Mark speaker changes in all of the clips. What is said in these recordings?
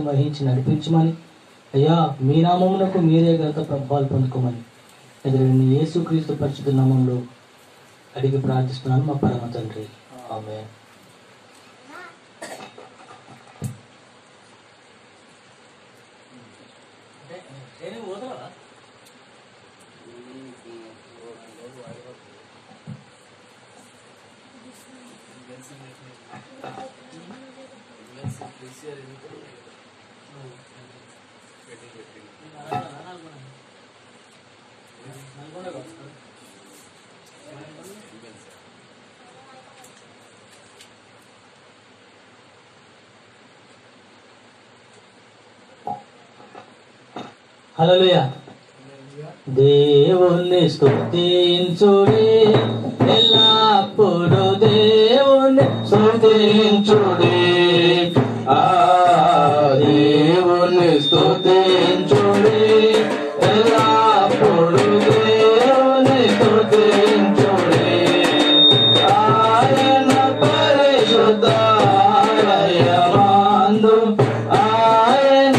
Speaker 1: వహించి నడిపించమని అయ్యా మీ నామమునకు మీరే గత ప్రభావాలు పొందుకోమని ఎదురు యేసుక్రీస్తు పరిశుద్ధ నామంలో అడిగి ప్రార్థిస్తున్నాను మా పరమ తండ్రి ఆమె హల్లెలూయా దేవుణ్ణి స్తుతించుడి ఎల్లప్పుడు దేవుణ్ణి స్తుతించుడి ఆ దేవుణ్ణి స్తుతించుడి ఎల్లప్పుడు దేవుణ్ణి స్తుతించుడి ఆయన పరిశుద్ధాలయమందు ఆయన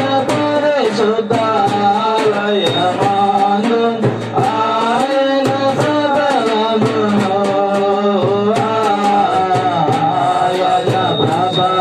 Speaker 1: పరిశుద్ధాలయమందు ఆయన సకలమును ఆయన ప్రభ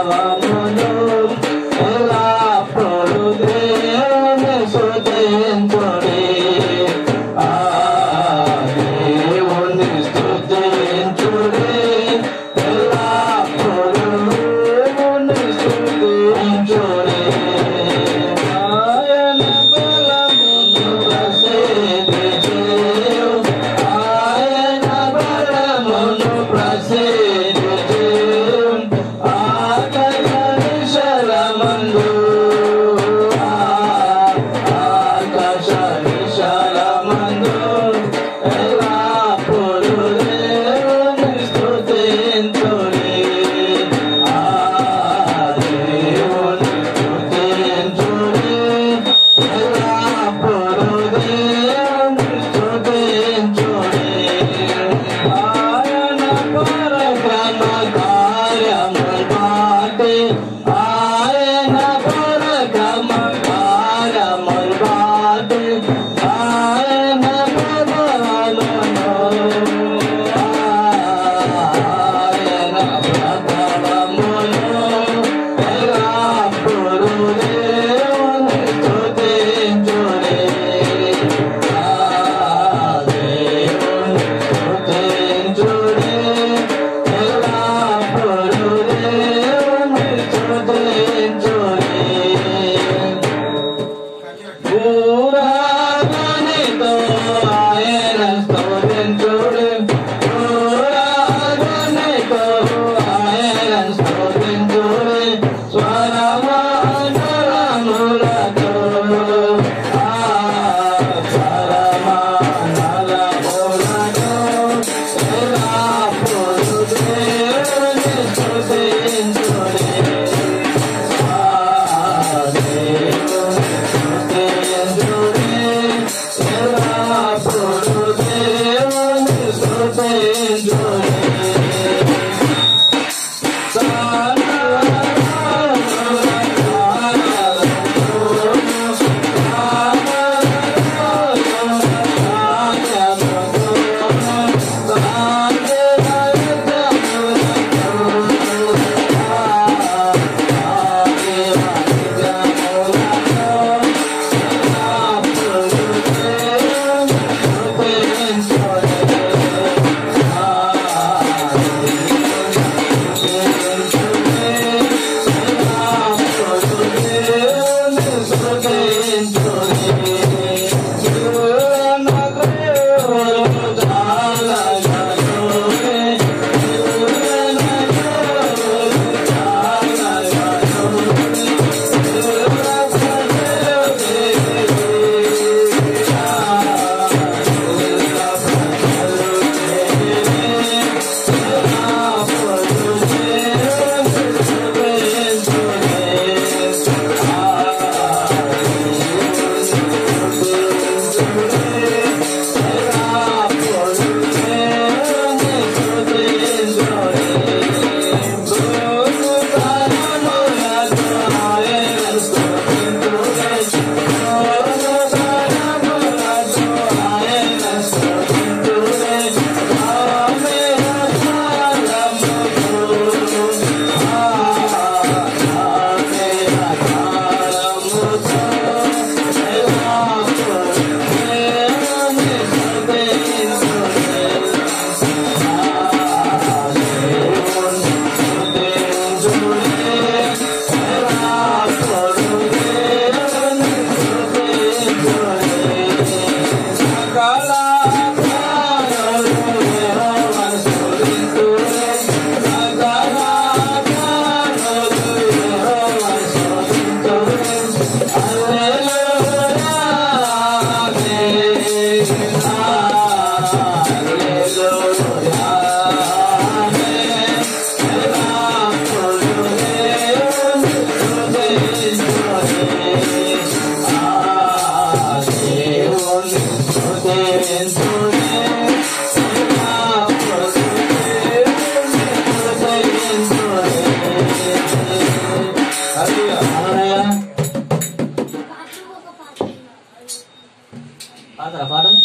Speaker 1: పాడతారా పాటలు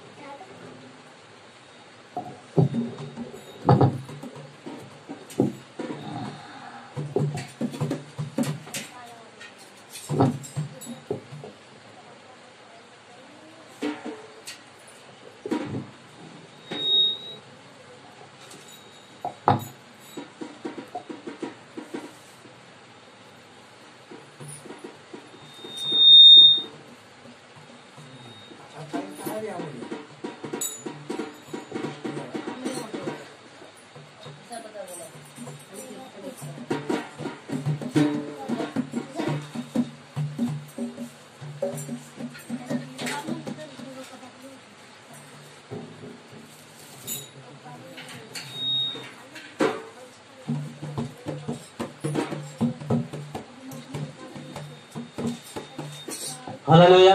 Speaker 1: హల్లెలూయా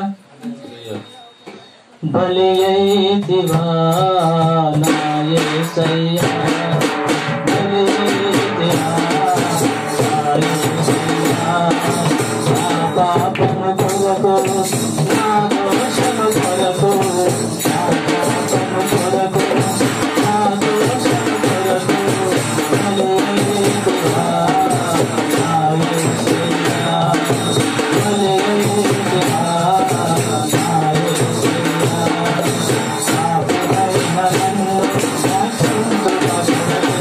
Speaker 1: బలి అయితివా నా యేసయ్యా బలి అయితివా నా యేసయ్యా నా పాపము కొరకు నా దోషము కొరకు నా పాపము కొరకు నా దోషము కొరకు బలి అయితివా నా యేసయ్యా బలి అయితివా నా యేసయ్యా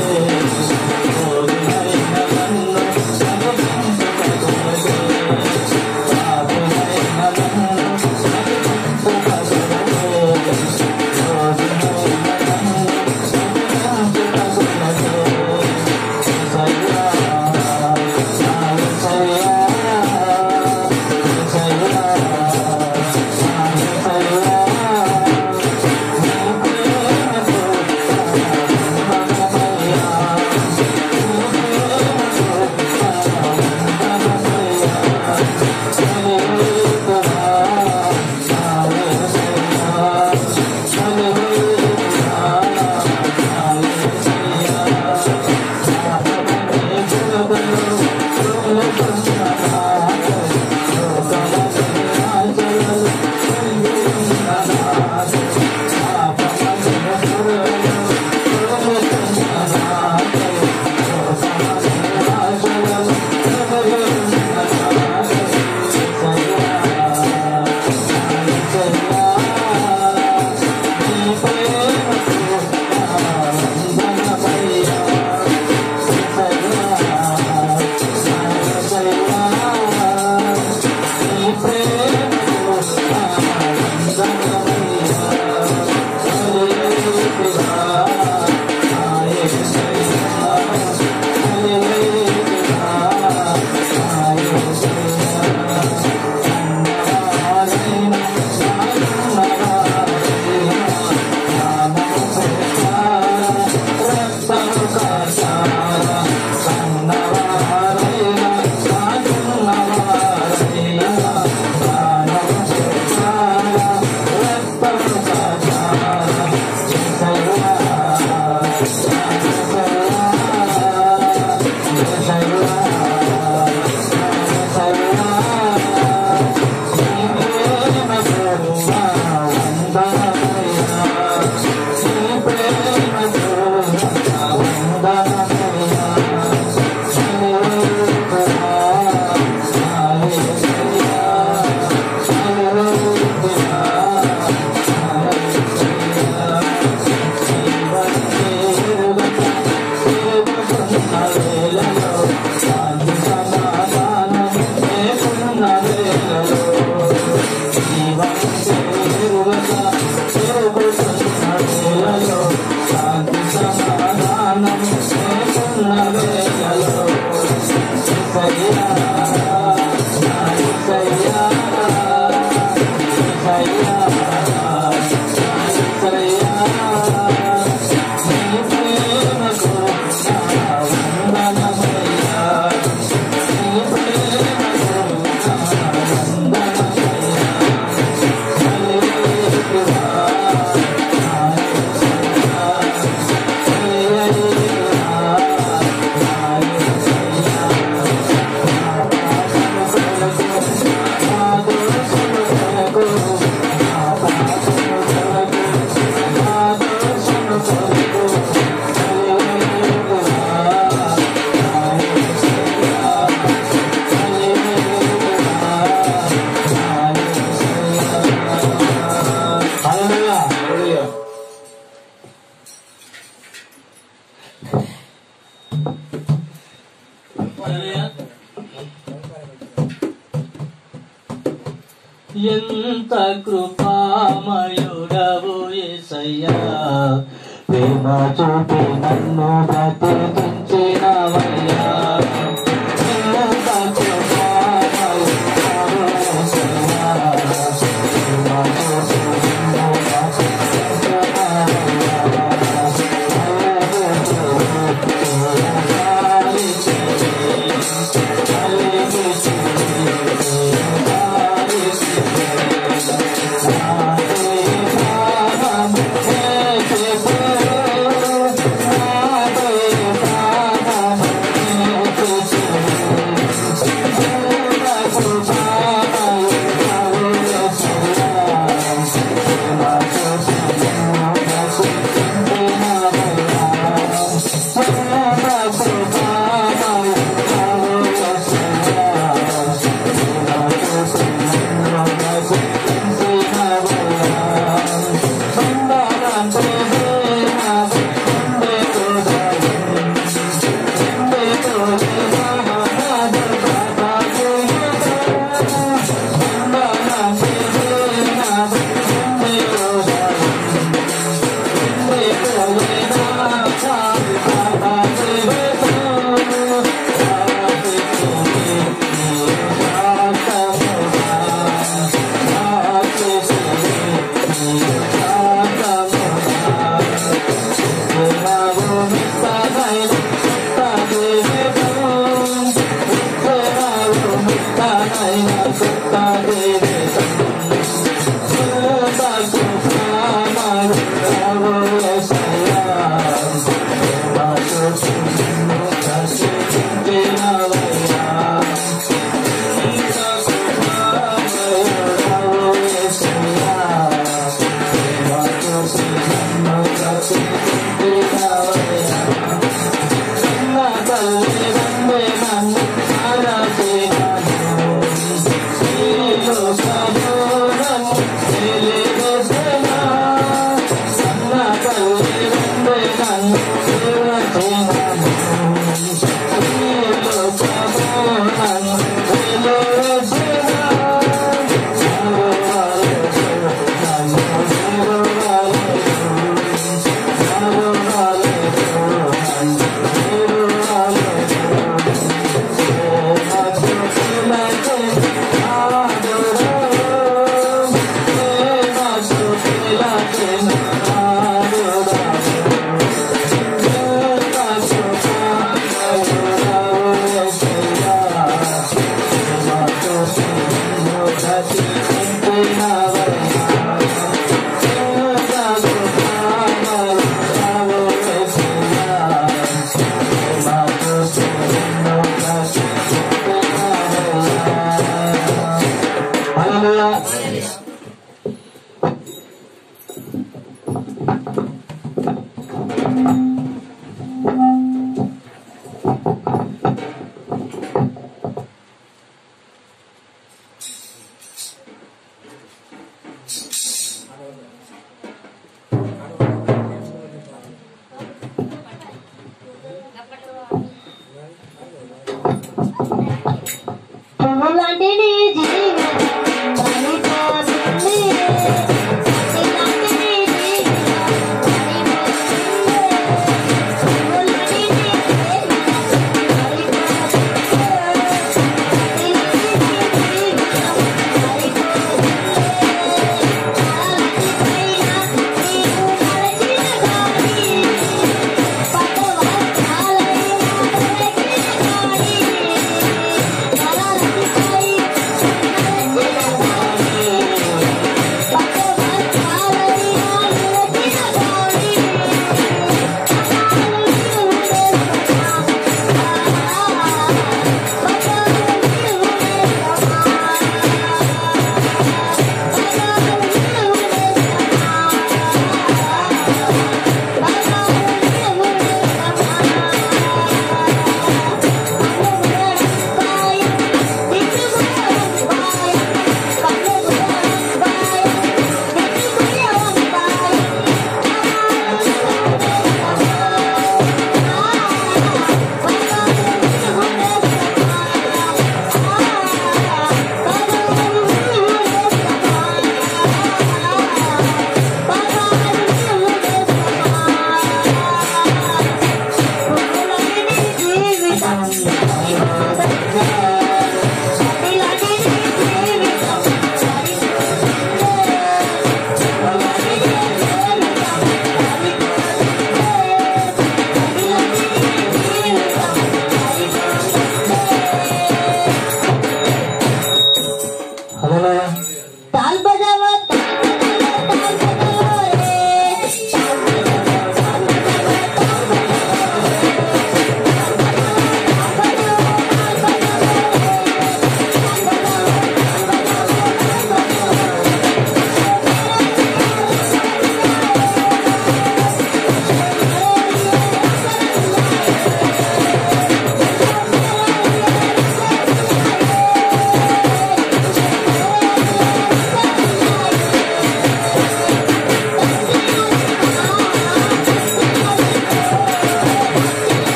Speaker 1: ఎంత కృపామయుడవు ఏసయ్యా ప్రేమ చూపి నన్ను బ్రతికించినవయ్యా ఎంత కృపామయుడవు యేసయ్యా, ప్రేమ చూపి నన్ను
Speaker 2: Thank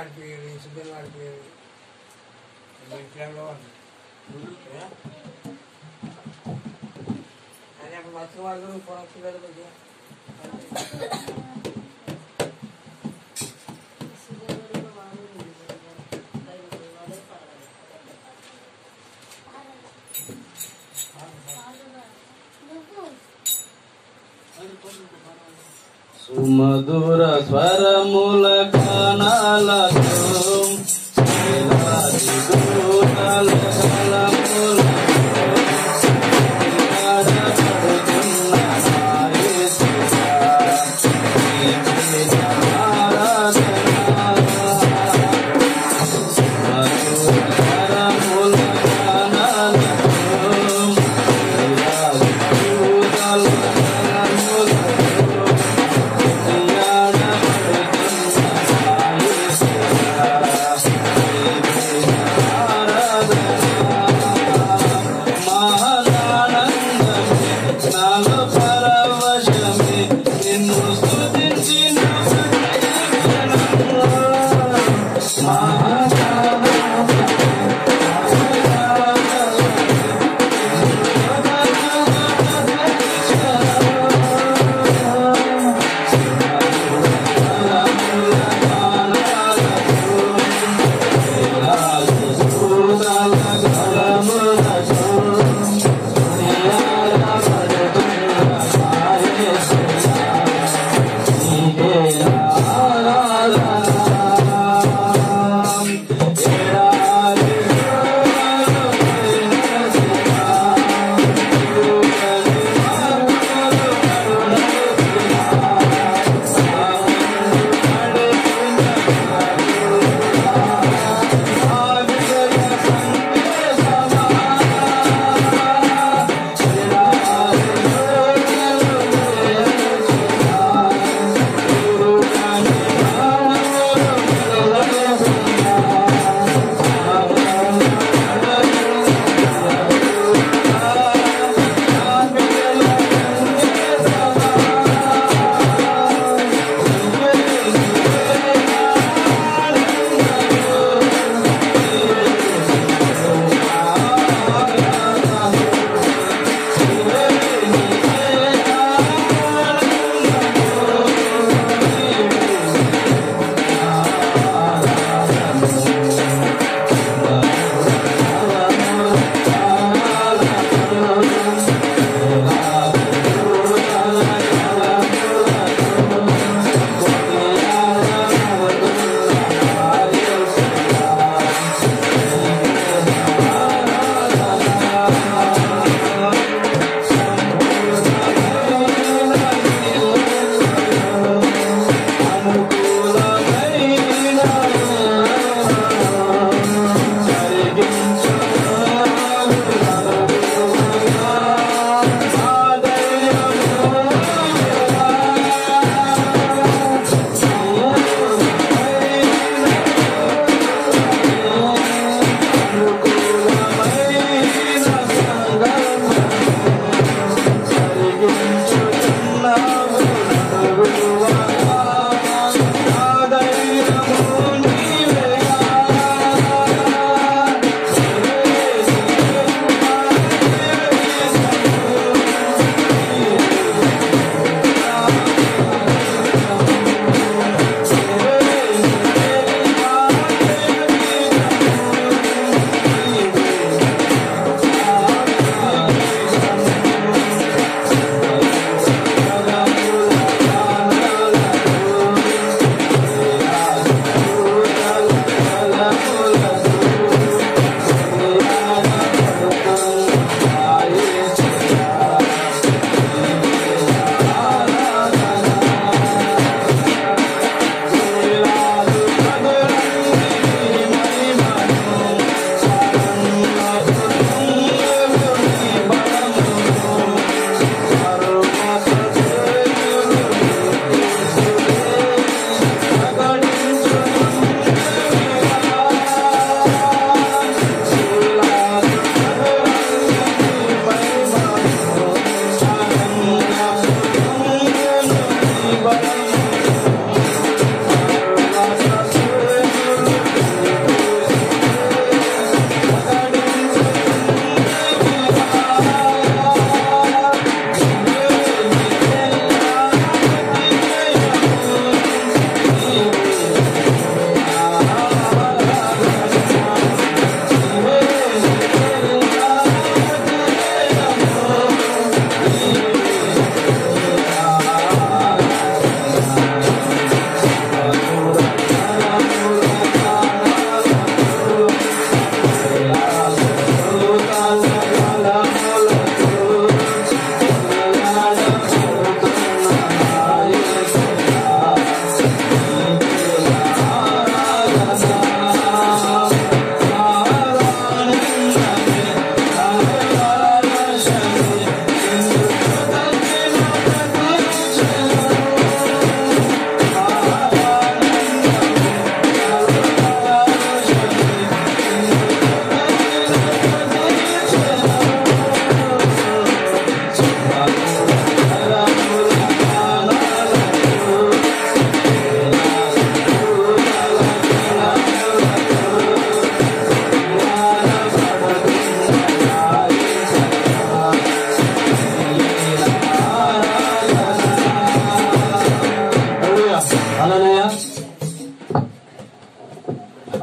Speaker 2: మాడిపోయారు ఈ సుబ్బని మాడిపోయారు ఇంట్లో అని అప్పుడు మత్స్య వాళ్ళు పొరక్షలు కొద్దిగా
Speaker 3: సుమధుర స్వరముల కానాలతో శైలాది దూతల కలములతో నిలబడుతున్న నా యేసువా, నీకే ఆరాధన. సుమధుర స్వరముల కానాలతో శైలాది దూతల కలములతో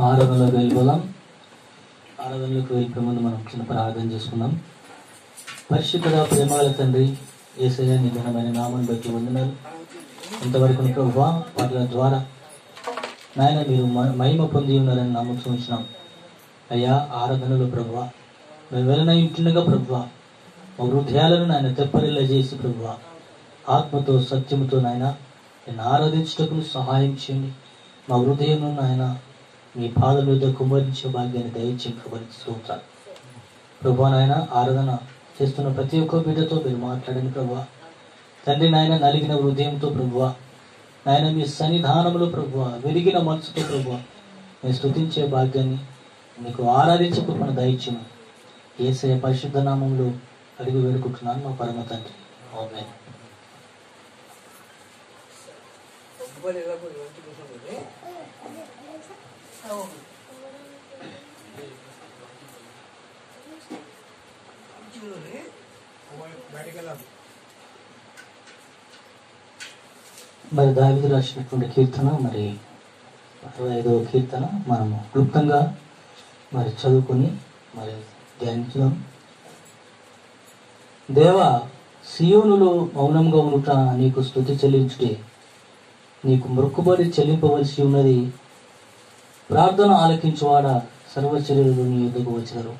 Speaker 1: ఆరాధనలోకి వెళ్ళిపోదాం ఆరాధనలోకి వెళ్ళిపోయే ముందు మనం చిన్న ప్రార్థన చేసుకుందాం పరిశుద్ధ ప్రేమగల తండ్రి ఏసయ్య నీ ఘనమైన నామం బట్టి వందనాలు ఇంతవరకు నీ ప్రభువా వాటి ద్వారా నాయన మీరు మ- మహిమ పొంది ఉన్నారని నమ్మకం ఉంచినాం అయ్యా ఆరాధనలో ప్రభువా మేము వెళ్ళిన ఇంటినగా ప్రభువా మా హృదయాలను నాయన తెప్పరిల్ల చేసి ప్రభువా ఆత్మతో సత్యముతో నాయన నేను ఆరాధించటకు సహాయం చేయండి మా హృదయం నాయన మీ పాదల మీద కుమ్మరించే భాగ్యాన్ని దయచేసి కుమరిస్తుంటారు ప్రభు నాయన ఆరాధన చేస్తున్న ప్రతి ఒక్క బిడ్డతో మీరు మాట్లాడండి ప్రభు తండ్రి నాయన నలిగిన హృదయంతో ప్రభువ నాయన మీ సన్నిధానంలో ప్రభువ వెలిగిన మనసుతో ప్రభువ నేను స్తుతించే భాగ్యాన్ని మీకు ఆరాధించే కృపను దయచును ఏసయ పరిశుద్ధ నామంలో అడిగి వేడుకుంటున్నాను మా పరమ తండ్రి ఆమేన్.
Speaker 2: ఒక్కపల్లి ఎలా పోయి మంచి కూర్చోండి మంచిగా బయటకు వెళ్ళాలి
Speaker 1: మరి దావిది రాసినటువంటి కీర్తన మరి అరవై ఐదవ కీర్తన మనము క్లుప్తంగా మరి చదువుకొని మరి ధ్యానించుదాం దేవ సియోనులో మౌనంగా ఉండుట నీకు స్థుతి చెల్లించుటే నీకు మొక్కుబడి చెల్లింపవలసి ఉన్నది ప్రార్థన ఆలకించువాడ సర్వచర్యలు నీ యుద్ధకు వచ్చినారు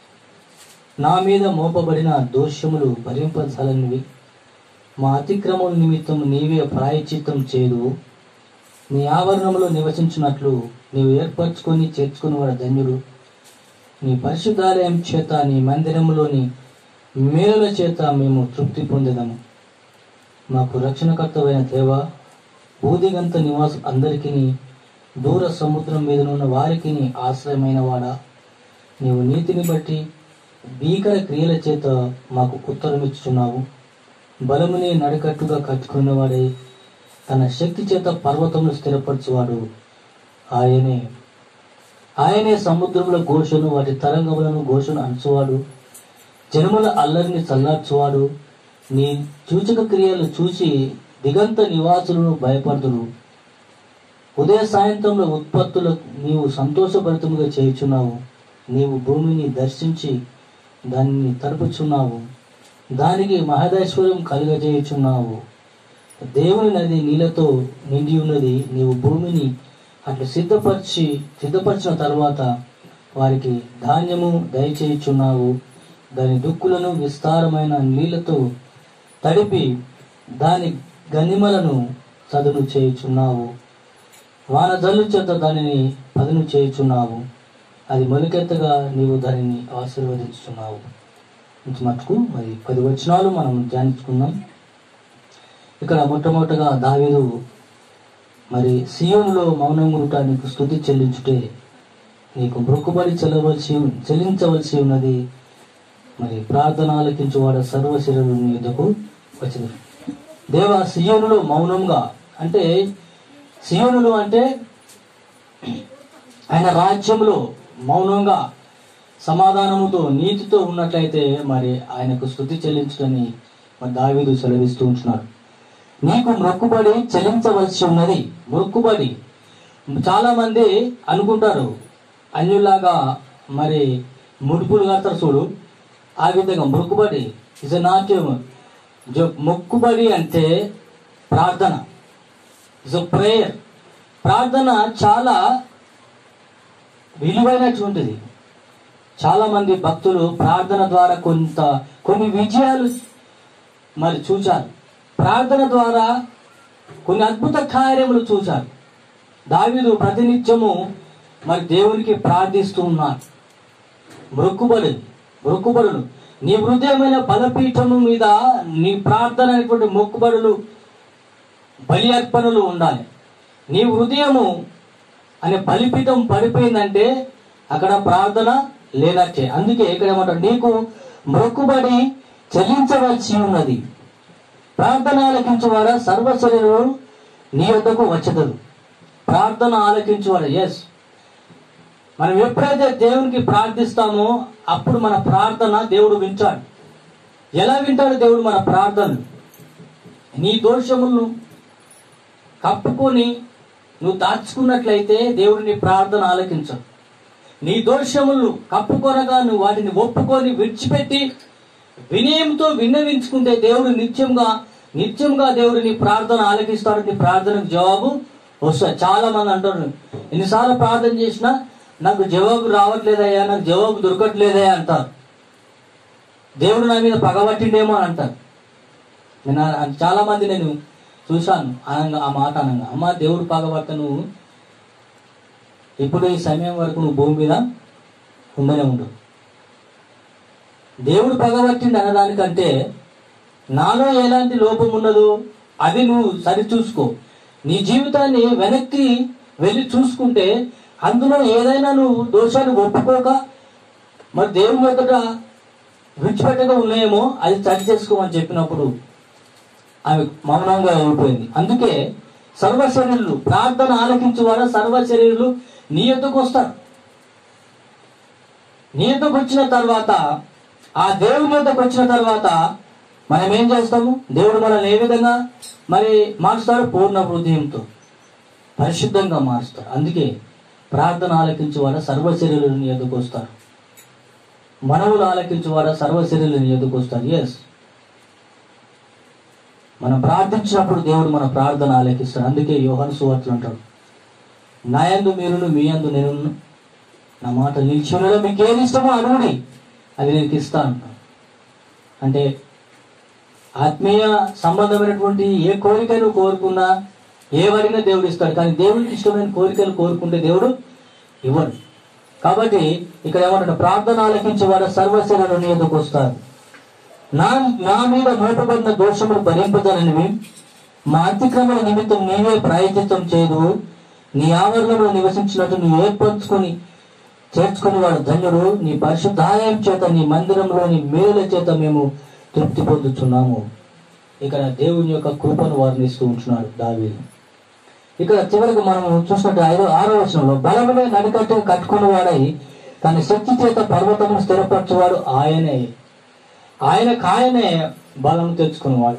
Speaker 1: నా మీద మోపబడిన దోషములు భరింపజాలనివి మా అతిక్రమం నిమిత్తం నీవే ప్రాయచిత్తం చేయదు నీ ఆవరణంలో నివసించినట్లు నీవు ఏర్పరచుకొని చేర్చుకుని వాడు ధన్యుడు నీ పరిశుద్ధాలయం చేత నీ మందిరంలోని మేలుల చేత మేము తృప్తి పొందేదము మాకు రక్షణకర్తవైన దేవ బూదిగంత నివాసం అందరికీ దూర సముద్రం మీదనున్న వారికి ఆశ్రయమైన వాడా నీవు నీతిని బట్టి భీకర క్రియల చేత మాకు ఉత్తరమిచ్చుచున్నావు బలముని నడికట్టుగా కట్టుకున్నవాడే తన శక్తి చేత పర్వతములు స్థిరపరచువాడు ఆయనే ఆయనే సముద్రముల ఘోషను వాటి తరంగములను ఘోషను అంచువాడు జనముల అల్లరిని చల్లార్చువాడు నీ సూచక క్రియలు చూసి దిగంత నివాసులను భయపడుదురు ఉదయ సాయంత్రంలో ఉత్పత్తులకు నీవు సంతోషభరితముగా చేయుచున్నావు నీవు భూమిని దర్శించి దానిని తరుపుచున్నావు దానికి మహదైశ్వర్యం కలుగజేయుచున్నావు దేవుని నది నీళ్లతో నిండి ఉన్నది నీవు భూమిని అట్లు సిద్ధపరిచి సిద్ధపరిచిన తర్వాత వారికి ధాన్యము దయచేయుచున్నావు దాని దుక్కులను విస్తారమైన నీళ్లతో తడిపి దాని గనిమలను చదును చేయుచున్నావు వాన జల్లు చేత దానిని పదును చేయుచున్నావు అది మొలికెత్తగా నీవు దానిని ఆశీర్వదించుచున్నావు ఇంత మటుకు మరి పది వచనాలు మనం ధ్యానించుకుందాం ఇక్కడ మొట్టమొదటగా దావీదు మరి సియోనులో మౌనం గురుట నీకు స్థుతి చెల్లించుటే నీకు మొక్కుబడి చెల్లవలసి చెల్లించవలసి ఉన్నది మరి ప్రార్థన ఆలకించువాడ సర్వశిరుడు నీ యుద్ధకు వచ్చింది దేవ సియోనులో మౌనంగా అంటే సియోనులు అంటే ఆయన రాజ్యంలో మౌనంగా సమాధానముతో నీతితో ఉన్నట్లయితే మరి ఆయనకు స్థుతి చెల్లించుటని మరి దావీదు సెలవిస్తూ ఉంటున్నాడు నీకు మొక్కుబడి చెల్లించవలసి ఉన్నది మొక్కుబడి చాలా మంది అనుకుంటారు అన్యులాగా మరి ముడుపులు కడతారు చూడు ఆ విధంగా మొక్కుబడి ఇస్ నాట్ మొక్కుబడి అంటే ప్రార్థన ఇస్ ప్రేయర్ ప్రార్థన చాలా విలువైనటువంటిది చాలా మంది భక్తులు ప్రార్థన ద్వారా కొంత కొన్ని విజయాలు మరి చూచారు ప్రార్థన ద్వారా కొన్ని అద్భుత కార్యములు చూశారు దావీదు ప్రతినిత్యము మరి దేవునికి ప్రార్థిస్తూ ఉన్నారు మొక్కుబడి మొక్కుబడులు నీ హృదయమైన బలపీఠము మీద నీ ప్రార్థన అనేటువంటి మొక్కుబడులు బలి అర్పణలు ఉండాలి నీ హృదయము అనే బలిపీఠం పడిపోయిందంటే అక్కడ ప్రార్థన లేనట్టే అందుకే ఇక్కడ ఏమంటారు నీకు మొక్కుబడి చెల్లించవలసి ఉన్నది ప్రార్థన ఆలకించువాడ సర్వశరీరం నీ వద్దకు వచ్చదరు ప్రార్థన ఆలకించువాడు ఎస్ మనం ఎప్పుడైతే దేవునికి ప్రార్థిస్తామో అప్పుడు మన ప్రార్థన దేవుడు వింటాడు ఎలా వింటాడు దేవుడు మన ప్రార్థనలు నీ దోషములను కప్పుకొని నువ్వు దాచుకున్నట్లయితే దేవుడు నీ ప్రార్థన ఆలకించడు నీ దోషములు కప్పుకొనగా నువ్వు వాటిని ఒప్పుకొని విడిచిపెట్టి వినయంతో విన్నవించుకుంటే దేవుడు నిత్యంగా నిత్యంగా దేవుడు నీ ప్రార్థన ఆలకిస్తాడు నీ ప్రార్థనకు జవాబు వస్తుంది చాలా మంది అంటారు ఎన్నిసార్లు ప్రార్థన చేసినా నాకు జవాబు రావట్లేదయ్యా నాకు జవాబు దొరకట్లేదయ్యా అంటారు దేవుడు నా మీద పగబట్టిండేమో అని అంటారు నేను ఆ- చాలా మంది నేను చూశాను అనంగా ఆ మాట అనగా అమ్మ దేవుడు పగబట్ట నువ్వు ఇప్పుడు ఈ సమయం వరకు నువ్వు భూమి మీద ఉండనే ఉండు దేవుడు పగబట్టిండు అనడానికంటే నాలో ఎలాంటి లోపం ఉన్నదో అది నువ్వు సరిచూసుకో నీ జీవితాన్ని వెనక్కి వెళ్ళి చూసుకుంటే అందులో ఏదైనా నువ్వు దోషాన్ని ఒప్పుకోక మరి దేవుని ఎదుట విడిచిపెట్టగా ఉన్నాయేమో అది సరి చేసుకోమని చెప్పినప్పుడు ఆమె మౌనంగా అయిపోయింది అందుకే సర్వ శరీరులు ప్రార్థన ఆలకించువాడ సర్వ శరీరులు నీ ఎద్దుకు వస్తారు నీ ఎద్దుకు వచ్చిన తర్వాత ఆ దేవుని యొద్దకు వచ్చిన తర్వాత మనం ఏం చేస్తాము దేవుడు మనల్ని ఏ విధంగా మరి మారుస్తాడు పూర్ణ హృదయంతో పరిశుద్ధంగా మారుస్తాడు అందుకే ప్రార్థన ఆలకించువాడ సర్వ శరీరులు నీ ఎద్దుకు వస్తారు మనవులు ఆలకించువాడ సర్వ శరీరులు నీ ఎద్దుకు వస్తారు ఎస్ మనం ప్రార్థించినప్పుడు దేవుడు మన ప్రార్థన ఆలకిస్తాడు అందుకే యోహాను సువార్తలు అంటాడు నా యందు మీరును మీ యందు నేను నా మాట నిలిచినలో మీకు ఏది ఇష్టమో అడుగుడి అది నేను ఇస్తాను అంటే ఆత్మీయ సంబంధమైనటువంటి ఏ కోరికను కోరుకున్నా ఏవడినా దేవుడు ఇస్తాడు కానీ దేవుడికి ఇష్టమైన కోరికలు కోరుకుంటే దేవుడు ఇవ్వడు కాబట్టి ఇక్కడ ఏమంటాడు ప్రార్థన ఆలకించేవాడు సర్వశైలను నీ ఎందుకు వస్తారు నా నా మీద మోపబడిన దోషములు భరింపదననివి మా అతిక్రమణ నిమిత్తం నీవే ప్రాయచిత్తం చేయదు నీ ఆవరణలో నివసించినట్టు నువ్వు ఏర్పరచుకొని చేర్చుకుని వాడు ధన్యుడు నీ పరిశుద్ధాలయం చేత నీ మందిరంలోని మేలుల చేత మేము తృప్తి పొందుతున్నాము ఇక్కడ దేవుని యొక్క కృపను వర్ణిస్తూ ఉంటున్నాడు దావీదు ఇక్కడ చివరికి మనం చూసినట్టు ఐదో ఆరో వచనంలో బలమునే నడికట్టు కట్టుకుని వాడై తన శక్తి చేత పర్వతమును స్థిరపరచువాడు ఆయనే ఆయనకు ఆయనే బలం తెచ్చుకునేవాడు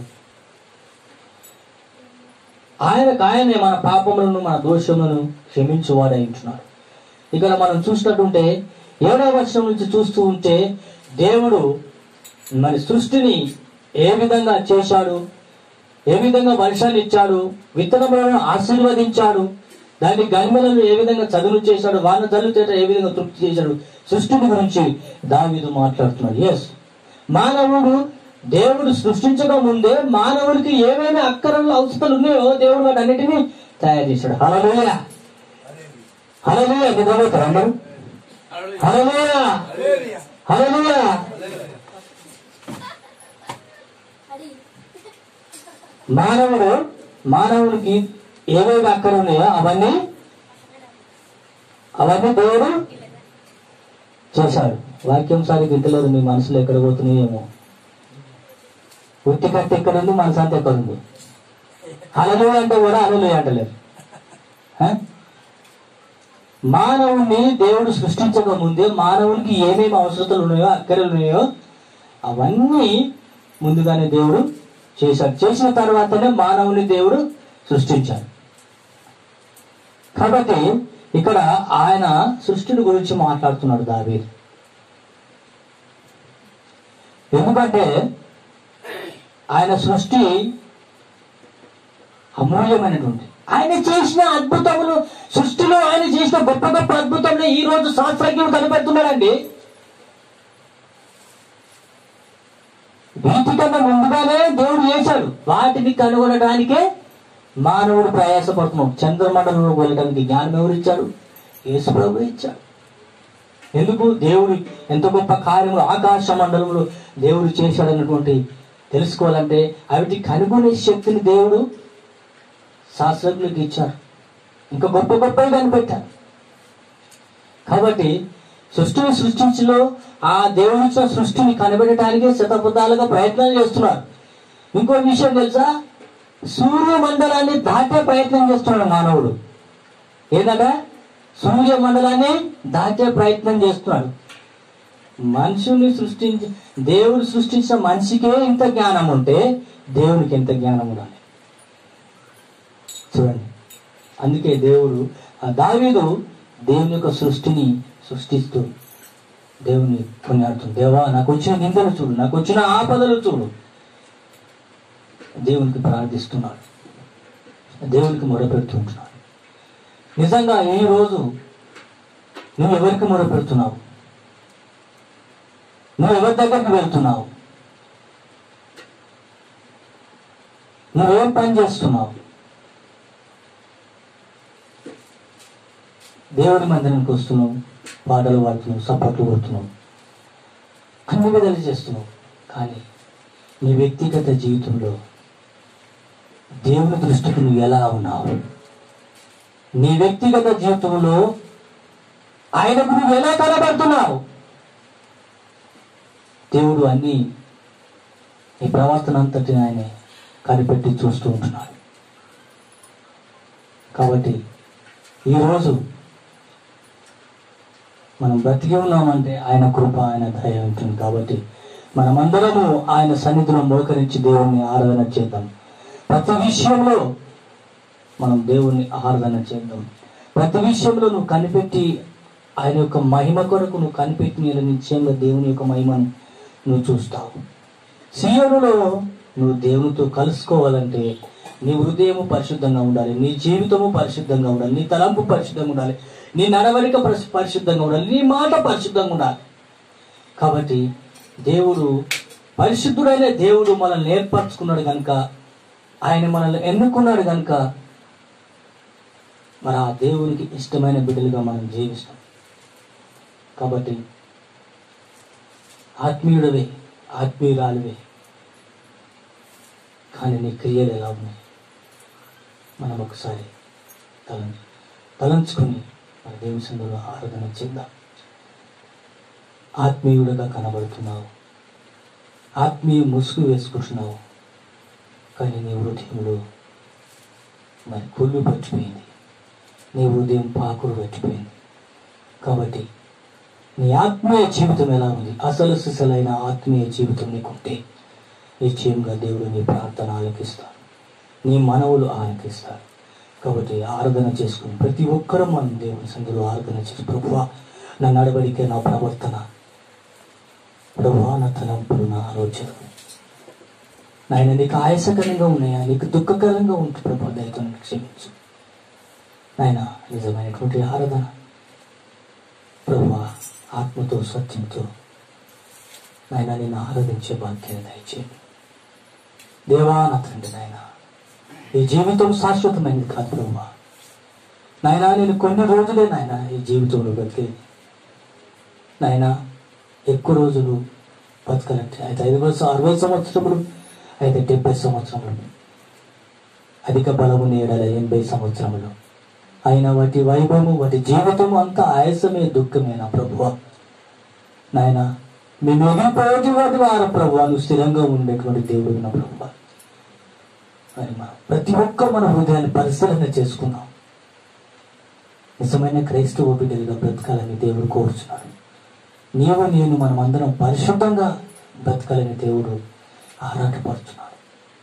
Speaker 1: ఆయనకు ఆయనే మన పాపములను మన దోషములను క్షమించువాడై ఉంటున్నాడు ఇక్కడ మనం చూసినట్టుంటే ఏడవ వర్షం నుంచి చూస్తూ ఉంటే దేవుడు మరి సృష్టిని ఏ విధంగా చేశాడు ఏ విధంగా వర్షాన్ని ఇచ్చాడు విత్తనములను ఆశీర్వదించాడు దాని గనిమలను ఏ విధంగా చదును చేశాడు వాన జల్లు చేత ఏ విధంగా తృప్తి చేశాడు సృష్టిని గురించి దావీదు మాట్లాడుతున్నాడు ఎస్ మానవుడు దేవుడు సృష్టించక ముందే మానవుడికి ఏమేమి అక్కరలు అవసరాలు ఉన్నాయో దేవుడు వాటి అన్నిటినీ తయారు చేశాడు హలలోయ హలలోయ నిద్రపోతారు అందరూ హలలోయ హలలోయ మానవుడు మానవుడికి ఏవేవి అక్కర ఉన్నాయో అవన్నీ అవన్నీ దేవుడు చేశాడు వాక్యం సారి గిట్టలేదు మీ మనసులో ఎక్కడ పోతున్నాయేమో ఉత్తి కత్తి ఎక్కడ ఉంది మనసు అంతా ఎక్కడ ఉంది అలలు అంటే కూడా అలలు అంటలేరు హ? మానవుణ్ణి దేవుడు సృష్టించక ముందే మానవునికి ఏమేమి అవసరతలు ఉన్నాయో అక్కరలు ఉన్నాయో అవన్నీ ముందుగానే దేవుడు చేశాడు చేసిన తర్వాతనే మానవుని దేవుడు సృష్టించాడు కాబట్టి ఇక్కడ ఆయన సృష్టిని గురించి మాట్లాడుతున్నాడు దావీదు ఎందుకంటే ఆయన సృష్టి అమూల్యమైనటువంటి ఆయన చేసిన అద్భుతములు సృష్టిలో ఆయన చేసిన గొప్ప గొప్ప అద్భుతములు ఈ రోజు శాస్త్రజ్ఞులు కనిపెడుతున్నాడండి వీటికన్నా ముందుగానే దేవుడు చేశాడు వాటిని కనుగొనడానికే మానవుడు ప్రయాసపడుతున్నాడు చంద్రమండలంలో వెళ్ళడానికి జ్ఞానం ఎవరు ఇచ్చాడు యేసు ప్రభు ఇచ్చాడు ఎందుకు దేవుడు ఎంత గొప్ప కార్యములు ఆకాశ మండలంలో దేవుడు చేశాడన్నటువంటి తెలుసుకోవాలంటే అవిటి కనుగొనే శక్తిని దేవుడు శాస్త్రజ్ఞులకు ఇచ్చారు ఇంకా గొప్ప గొప్పవి కనిపెట్టారు కాబట్టి సృష్టిని సృష్టించలో ఆ దేవుడిచ్చిన సృష్టిని కనిపెట్టడానికి శతబద్ధాలుగా ప్రయత్నాలు చేస్తున్నారు ఇంకో విషయం తెలుసా సూర్యమండలాన్ని దాటే ప్రయత్నం చేస్తున్నాడు మానవుడు ఏంటంట సూర్యమండలాన్ని దాటే ప్రయత్నం చేస్తున్నాడు మనుషుల్ని సృష్టించి దేవుడు సృష్టించిన మనిషికే ఇంత జ్ఞానం ఉంటే దేవునికి ఎంత జ్ఞానం ఉండాలి చూడండి అందుకే దేవుడు ఆ దావీదు దేవుని యొక్క సృష్టిని సృష్టిస్తూ దేవుని కొనియాడుతుంది దేవా నాకు వచ్చిన నిందలు చూడు నాకు వచ్చిన ఆపదలు చూడు దేవునికి ప్రార్థిస్తున్నాడు దేవునికి మొరపెడుతుంటున్నాడు నిజంగా ఈ రోజు నువ్వు ఎవరికి మొరపెడుతున్నావు నువ్వు ఎవరి దగ్గరికి వెళ్తున్నావు నువ్వేం పని చేస్తున్నావు దేవుడి మందిరానికి వస్తున్నావు పాటలు పాడుతున్నావు సపోర్ట్లు కొడుతున్నావు అన్ని విధాలు చేస్తున్నావు కానీ నీ వ్యక్తిగత జీవితంలో దేవుని దృష్టికి నువ్వు ఎలా ఉన్నావు నీ వ్యక్తిగత జీవితంలో ఆయనకు నువ్వు ఎలా కనబడుతున్నావు దేవుడు అన్ని నీ ప్రవర్తన అంతటిని ఆయన కనిపెట్టి చూస్తూ ఉంటున్నాడు కాబట్టి ఈరోజు మనం బ్రతికి ఉన్నామంటే ఆయన కృప ఆయన దయ ఉంటుంది కాబట్టి మనమందరము ఆయన సన్నిధిలో మోకరించి దేవుణ్ణి ఆరాధన చేద్దాం ప్రతి విషయంలో మనం దేవుణ్ణి ఆరాధన చేద్దాం ప్రతి విషయంలో నువ్వు కనిపెట్టి ఆయన యొక్క మహిమ కొరకు నువ్వు కనిపెట్టి నీళ్ళ నిశ్చయంగా దేవుని యొక్క మహిమను నువ్వు చూస్తావు సీయోనులో నువ్వు దేవునితో కలుసుకోవాలంటే నీ హృదయము పరిశుద్ధంగా ఉండాలి నీ జీవితము పరిశుద్ధంగా ఉండాలి నీ తలంపు పరిశుద్ధంగా ఉండాలి నీ నడవడిక పరిశు- పరిశుద్ధంగా ఉండాలి నీ మాట పరిశుద్ధంగా ఉండాలి కాబట్టి దేవుడు పరిశుద్ధుడైన దేవుడు మనల్ని ఏర్పరచుకున్నాడు కనుక ఆయన మనల్ని ఎన్నుకున్నాడు కనుక మరి ఆ దేవునికి ఇష్టమైన బిడ్డలుగా మనం జీవిస్తాం కాబట్టి ఆత్మీయుడవే ఆత్మీయురాలువే కానీ నీ క్రియలు ఎలా ఉన్నాయి మనం ఒకసారి తలం తలంచుకొని మన దేవుని సందులో ఆరాధన చేద్దాం ఆత్మీయుడుగా కనబడుతున్నావు ఆత్మీయ ముసుగు వేసుకుంటున్నావు కానీ నీ హృదయంలో మరి కుళ్ళు పచ్చిపోయింది నీ హృదయం పాకుడు పచ్చిపోయింది కాబట్టి నీ ఆత్మీయ జీవితం ఎలా ఉంది అసలు సిసలైన ఆత్మీయ జీవితం నీకుంటే నిశ్చయంగా దేవుడు నీ ప్రార్థన ఆలకిస్తాడు నీ మనవులు ఆలకిస్తాడు కాబట్టి ఆరాధన చేసుకుని ప్రతి ఒక్కరూ మనం దేవుని సందులో ఆరాధన చేసి ప్రభువా నా నడవడిక నా ప్రవర్తన ప్రభువా నా తలంపులు నా ఆలోచనలు నాయన నీకు ఆయాసకరంగా ఉన్నాయా నీకు దుఃఖకరంగా ఉంటుంది ప్రభు దయతో నన్ను క్షమించు నాయన నిజమైనటువంటి ఆరాధన ప్రభువా ఆత్మతో సత్యంతో నాయన నేను ఆరాధించే భాగ్యాన్ని దయచేయండి దేవా నా తండ్రి నాయన ఈ జీవితం శాశ్వతమైనది కాదు ప్రభువా నాయన నేను కొన్ని రోజులే నాయన ఈ జీవితంలో బతికేది నాయన ఎక్కువ రోజులు బతకాలంటే అయితే ఐదు વર્ષం అరవై సంవత్సరములు అయితే డెబ్బై సంవత్సరములు అధిక బలము నేడల ఎనభై సంవత్సరములు అయిన వాటి వైభవము వాటి జీవితము అంతా ఆయాసమే దుఃఖమే నా ప్రభువ నాయన మీ మిగిలిపోయేటి వాటి వార ప్రభు నువ్వు స్థిరంగా ఉండేటువంటి దేవుడు నా ప్రభు మరి మన ప్రతి ఒక్క మన హృదయాన్ని పరిశీలన చేసుకున్నాం నిజమైన క్రైస్తవ బిడ్డలుగా బ్రతకాలని దేవుడు కోరుచున్నాడు నీవు నేను మనం అందరం పరిశుద్ధంగా బ్రతకాలని దేవుడు ఆరాటపడుతున్నాడు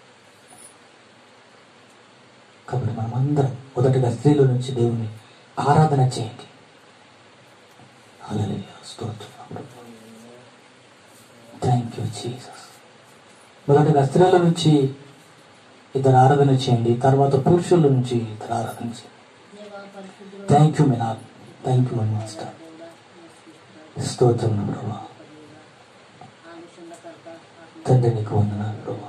Speaker 1: కాబట్టి మనం అందరం మొదటగా స్త్రీల నుంచి దేవుని ఆరాధన చేయండి హల్లెలూయా స్తోత్రం థ్యాంక్ యూ జీసస్ మొదటగా స్త్రీల నుంచి ఇద్దరు ఆరాధన చేయండి తర్వాత పురుషుల నుంచి ఇద్దరు ఆరాధన చేయండి థ్యాంక్ యూ మినా థ్యాంక్ యూ మాస్టర్ స్తోత్రం ప్రభా తండ్రి నీకు వందనాలు ప్రభా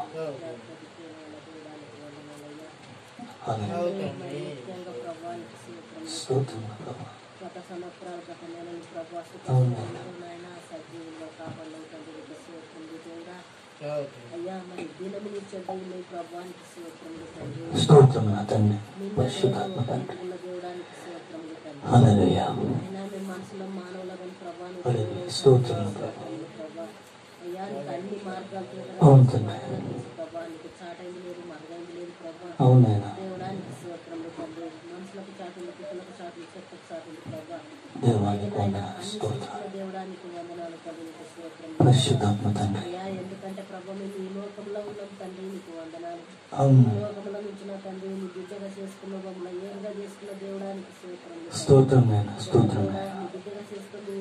Speaker 1: హల్లెలూయా. స్తోత్రం ప్రభా
Speaker 4: గత సంవత్సరాల గత నెలలు ప్రభు
Speaker 1: అవును.
Speaker 4: నాయన సజీవుల్లో కాపాడలో తండ్రి సేవకుంది దేవుడా అయ్యా మరి దినము నీ చెడ్డలు ప్రభానికి సేవకుంది తండ్రి
Speaker 1: స్తోత్రం నా తండ్రి పరిశుద్ధాత్మ తండ్రి
Speaker 4: ఉన్న దేవుడానికి సేవకుంది తండ్రి
Speaker 1: హల్లెలూయా
Speaker 4: అయినా మేము మనసులో మానవులను ప్రభాని
Speaker 1: హల్లెలూయా. స్తోత్రం ప్రభా
Speaker 4: ప్రభా అయ్యా నీకు అన్ని మార్గాలు
Speaker 1: అవును తండ్రి
Speaker 4: ప్రభా నీకు చాటైంది లేదు మరగైంది లేదు ప్రభా
Speaker 1: అవునైనా
Speaker 4: దేవుడానికి స్తోత్రములు తండ్రి మనుషులకు చాటులు పిల్లలకు చాటులు చెక్కకు చాటులు ప్రభా
Speaker 1: దేవానికి
Speaker 4: ఆయన
Speaker 1: వందనాలు
Speaker 4: అన్ని
Speaker 1: స్తోత్రం
Speaker 4: శక్తుల దేవుడానికి వందనాలు తండ్రి నీకు స్తోత్రములు
Speaker 1: పరిశుద్ధాత్మ తండ్రి
Speaker 4: అయ్యా ఎందుకంటే ప్రభు మేము ఈ లోకంలో ఉన్నాం తండ్రి నీకు వందనాలు ఈ
Speaker 1: అవును
Speaker 4: లోకంలో నుంచిన తండ్రి నీ బిడ్డగా చేసుకున్న మమ్మల్ని ఏరుగా చేసుకున్న దేవుడానికి స్తోత్రములు తండ్రి.
Speaker 1: స్తోత్రం నాయన స్తోత్రం
Speaker 4: దేవుడా,
Speaker 1: నాయన
Speaker 4: నీ బిడ్డగా చేసుకున్న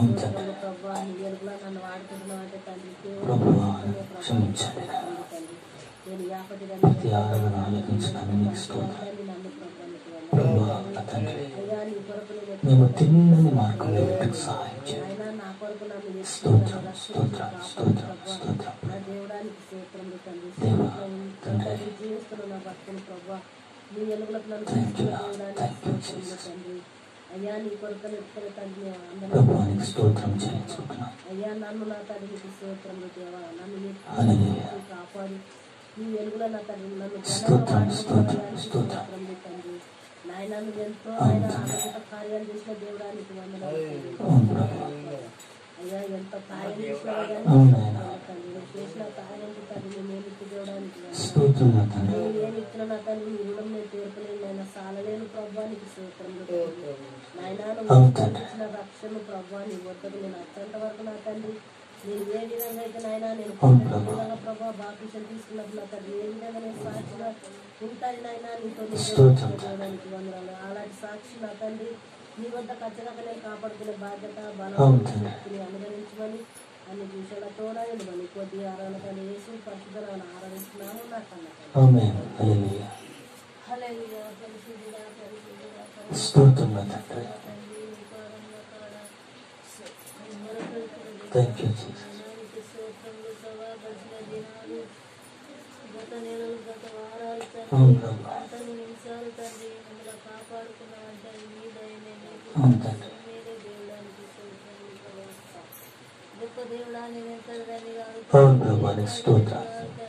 Speaker 1: అవును తండ్రి.
Speaker 4: స్తోత్రములు ప్రభా నీ వెలుగులో నన్ను వాడుకుంటున్నావు అంటే తండ్రి దేవుడు
Speaker 1: ప్రభువా,
Speaker 4: స్తోత్రములు ప్రభా.
Speaker 1: క్షమించండి.
Speaker 4: తండ్రి. నేను యాపటిగా
Speaker 1: ప్రతి ఆరాధన ఆలకించినాను నీకు స్తోత్రం
Speaker 4: నన్ను ప్రభా నీకు వందనాలు.
Speaker 1: ప్రభువా నా తండ్రి
Speaker 4: అయ్యా నీ కొరకు నేను
Speaker 1: మేము తిన్నని మార్గంలో వెతుకు సహాయం చేయండి
Speaker 4: ఆయన నా కొరకు నన్ను
Speaker 1: స్తోత్రం,
Speaker 4: రక్షించి
Speaker 1: స్తోత్రం,
Speaker 4: కాపాడు
Speaker 1: స్తోత్రం,
Speaker 4: ప్రభా.
Speaker 1: స్తోత్రం.
Speaker 4: నా దేవుడానికి స్తోత్రములు తండ్రి
Speaker 1: దేవా,
Speaker 4: స్తోత్రం.
Speaker 1: తండ్రి.
Speaker 4: తండ్రి, జీవిస్తున్న నా భక్తుని ప్రభా నీ వెలుగులకు నన్ను
Speaker 1: Thank you,
Speaker 4: తీసుకున్న
Speaker 1: Lord.
Speaker 4: దేవుడానికి
Speaker 1: Thank you,
Speaker 4: స్తోత్రములు
Speaker 1: Jesus.
Speaker 4: తండ్రి అయ్యా నీ కొరకు ఎత్తుకున్న తండ్రి అందరూ
Speaker 1: ప్రభువానికి స్తోత్రం చెల్లించుకుంటున్నాం
Speaker 4: అయ్యా నన్ను నా తండ్రికి స్తోత్రములు దేవా నన్ను
Speaker 1: హల్లెలూయా.
Speaker 4: ఎత్తి కాపాడి నీ వెలుగులో నా తండ్రి నన్ను
Speaker 1: స్తోత్రం,
Speaker 4: ఘనంగా
Speaker 1: స్తోత్రం,
Speaker 4: వాడుకోవడానికి
Speaker 1: స్తోత్రం.
Speaker 4: స్తోత్రములు తండ్రి నాయన నువ్వు ఎంతో
Speaker 1: అవును,
Speaker 4: ఆయన
Speaker 1: తండ్రి.
Speaker 4: అద్భుత కార్యాలు చేసిన దేవుడానికి వందనాలు తండ్రి.
Speaker 1: అవును ప్రభు
Speaker 4: అయ్యా ఎంత కార్యం చేసినావు కానీ
Speaker 1: అవును నాయన
Speaker 4: తండ్రి నువ్వు చేసిన కార్యం తండ్రి నేను ఏమిటి దేవుడానికి వందనాలు.
Speaker 1: స్తోత్రం నా తండ్రి
Speaker 4: నేను ఏమి ఇచ్చిన నా తండ్రి నీ రుణం నేను తీర్పలేను నాయన సాలలేను ప్రభానికి స్తోత్రములు తండ్రి. నాయనా నువ్వు
Speaker 1: అవును తండ్రి.
Speaker 4: ఇచ్చిన రక్షణ ప్రభా నీ వద్దకు నేను అత్యంత వరకు నా తండ్రి నేను ఏ విధంగా అయితే నాయన నేను
Speaker 1: అవును
Speaker 4: ఏ
Speaker 1: ప్రభా.
Speaker 4: విధంగా ప్రభా బాప్టిజం తీసుకున్నప్పుడు నా తండ్రి ఏ విధంగా నేను సాక్షిగా ఉంటాను నాయన నీతో నేను
Speaker 1: స్తోత్రం
Speaker 4: దేవుడానికి వందనాలు అలాంటి సాక్షి నా తండ్రి నీ వద్ద ఖచ్చితంగా నేను కాపాడుకునే బాధ్యత
Speaker 1: అవును
Speaker 4: బలం
Speaker 1: తండ్రి.
Speaker 4: శక్తిని అనుగ్రహించమని అన్ని విషయాలతో నేను కొద్ది ఆరాధన కానీ వేసి పరిశుద్ధమైన ఆరాధిస్తున్నాము నా కన్నా
Speaker 1: ఆమేన్ హల్లెలూయా
Speaker 4: హల్లెలూయా పరిశుద్ధుడా పరిశుద్ధుడా పరిశుద్ధుడా
Speaker 1: స్తోత్రం నా తండ్రి
Speaker 4: తండ్రి నీ పాదముల కాడ మొరపెడుతున్న
Speaker 1: థ్యాంక్ యూ జీసస్
Speaker 4: దేవానికి స్తోత్రములు ప్రభా గడిచిన దినాలు గత నెలలు గత వారాలు
Speaker 1: అవును
Speaker 4: తండ్రి
Speaker 1: ప్రభా.
Speaker 4: గంటలు నిమిషాలు తండ్రి మమ్మల్ని కాపాడుకున్నామంటే మీ దయనే నీకు
Speaker 1: అవును తండ్రి.
Speaker 4: మీరే దేవుడానికి స్తోత్రములు ప్రభా. గొప్ప దేవుడా నేను ఎంత ధనిగా
Speaker 1: అవును ప్రభా నీకు స్తోత్రం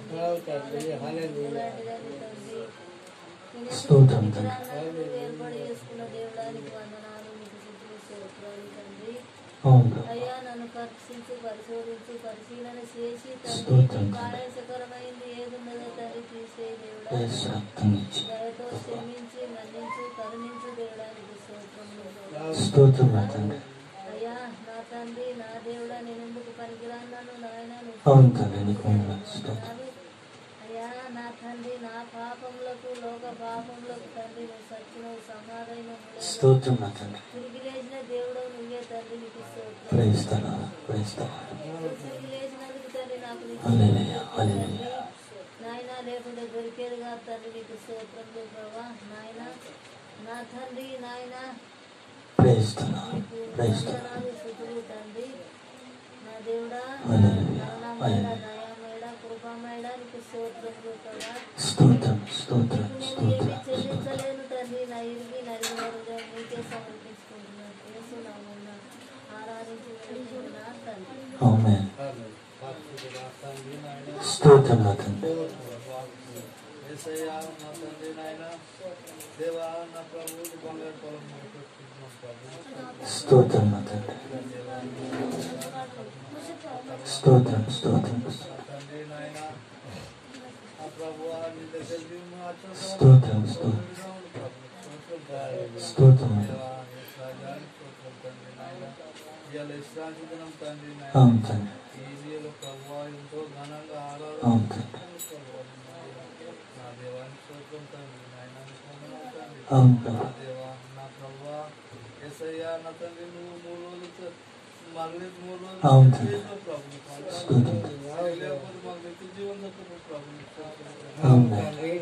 Speaker 1: స్తోత్రం తండ్రి
Speaker 4: ఏర్పాటు చేసుకున్న దేవుడానికి వందనాలు మీకు స్థుతులు స్తోత్రాలు తండ్రి
Speaker 1: అవును ప్రభా
Speaker 4: అయ్యా నన్ను పరీక్షించి పరిశోధించి పరిశీలన చేసి
Speaker 1: స్తోత్రం
Speaker 4: తండ్రి
Speaker 1: తండ్రి.
Speaker 4: ఆయాసకరమైంది ఏదున్నదో తండ్రి తీసే దేవుడా
Speaker 1: యేసు రక్తం ఇచ్చి
Speaker 4: దయతో క్షమించి మన్నించి కరుణించి దేవుడానికి స్తోత్రములు ప్రభా.
Speaker 1: స్తోత్రం నా తండ్రి
Speaker 4: అయ్యా నా తండ్రి నా దేవుడా నేను ఎందుకు పనికిరాను నాయన
Speaker 1: అవును తండ్రి నీకు వందనాలు స్తోత్రం
Speaker 4: అయ్యా నా తండ్రి నా పాపములకు లోక పాపములకు తండ్రి నువ్వు సత్యము సమాధానం
Speaker 1: స్తోత్రం నా తండ్రి
Speaker 4: తిరిగి లేచిన దేవుడు నువ్వే తండ్రి నీకు స్తోత్రం
Speaker 1: ప్రేస్తాను ప్రేస్తాను
Speaker 4: తిరిగి లేచినందుకు తండ్రి నాకు నీకు
Speaker 1: హల్లెలూయా హల్లెలూయా
Speaker 4: నాయన లేకుండా దొరికేది కాదు తండ్రి నీకు స్తోత్రములు ప్రభా నాయన నా తండ్రి నాయన
Speaker 1: ప్రేస్తాను
Speaker 4: నీకు
Speaker 1: ప్రేస్తాను
Speaker 4: వందనాలు స్థుతులు తండ్రి నా దేవుడా
Speaker 1: హల్లెలూయా
Speaker 4: కరుణామయుడ దయామయుడ కృపామయుడ నీకు స్తోత్రములు ప్రభా
Speaker 1: స్తోత్రం స్తోత్రం
Speaker 4: నేను
Speaker 1: స్తోత్రం
Speaker 4: ఏమి చెల్లించలేను తండ్రి నా ఇరిగి నరిగి వారుగా నీకే సమర్పించుకుంటున్నాను యేసు నామమున ఆరాధించి వేడుకుంటున్నా తండ్రి
Speaker 1: ఆమేన్ స్తోత్రం నా తండ్రి
Speaker 3: ఏసయ్యా నా తండ్రి నాయన దేవా నా ప్రభు బంగారు పొలం పెట్టుకుంటున్నాం ప్రభు
Speaker 1: స్తోత్రం నా తండ్రి స్తోత్రం స్తోత్రం
Speaker 3: తండ్రి నాయన ఆ ప్రభు నీ దగ్గరికి మాత్రం
Speaker 1: స్తోత్రం స్తోత్రం స్తోత్రం
Speaker 3: విశ్రాంతి దినం తండ్రి
Speaker 1: అవును తండ్రి
Speaker 3: ఈ ప్రభు ఎంతో ఘనంగా ఆరాధన
Speaker 1: అవును తండ్రి
Speaker 3: నా దేవానికి స్తోత్రం తండ్రి నాయన తండ్రి
Speaker 1: అవును ప్రభు
Speaker 3: దేవా నా ప్రభువా యేసయ్యా నా తండ్రి నువ్వు మూడు రోజులు మళ్ళీ మూడు రోజులు
Speaker 1: అవును తండ్రి.
Speaker 3: చేసావు ప్రభు
Speaker 1: స్తోత్రం
Speaker 3: లేకపోతే మాకు వ్యక్తి జీవనం దొరకదు ప్రభు
Speaker 1: అవును తండ్రి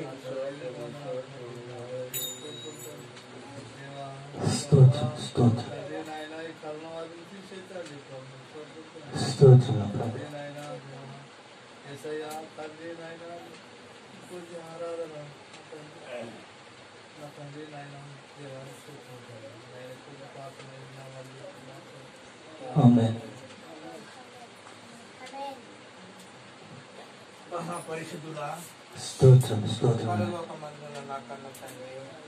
Speaker 3: దేవా
Speaker 1: స్తోత్రం స్తోత్రం
Speaker 3: తండ్రి నాయన ఈ కరుణ వారిని తీసేయండి ప్రభు స్తోత్రం
Speaker 1: స్తోత్రం నా ప్రభు
Speaker 3: తండ్రి నాయన యేసయ్యా తండ్రి నాయన పూజ ఆరాధన తండ్రి. నా తండ్రి నాయన దేవానికి స్తోత్రం తండ్రి. నాయన పూజ పాత్ర నా వల్ల
Speaker 1: ఆమేన్
Speaker 2: మహాపరిశుద్ధుడా
Speaker 1: స్తోత్రం స్తోత్రం
Speaker 2: పరలోక మందుల నా కన్న తండ్రి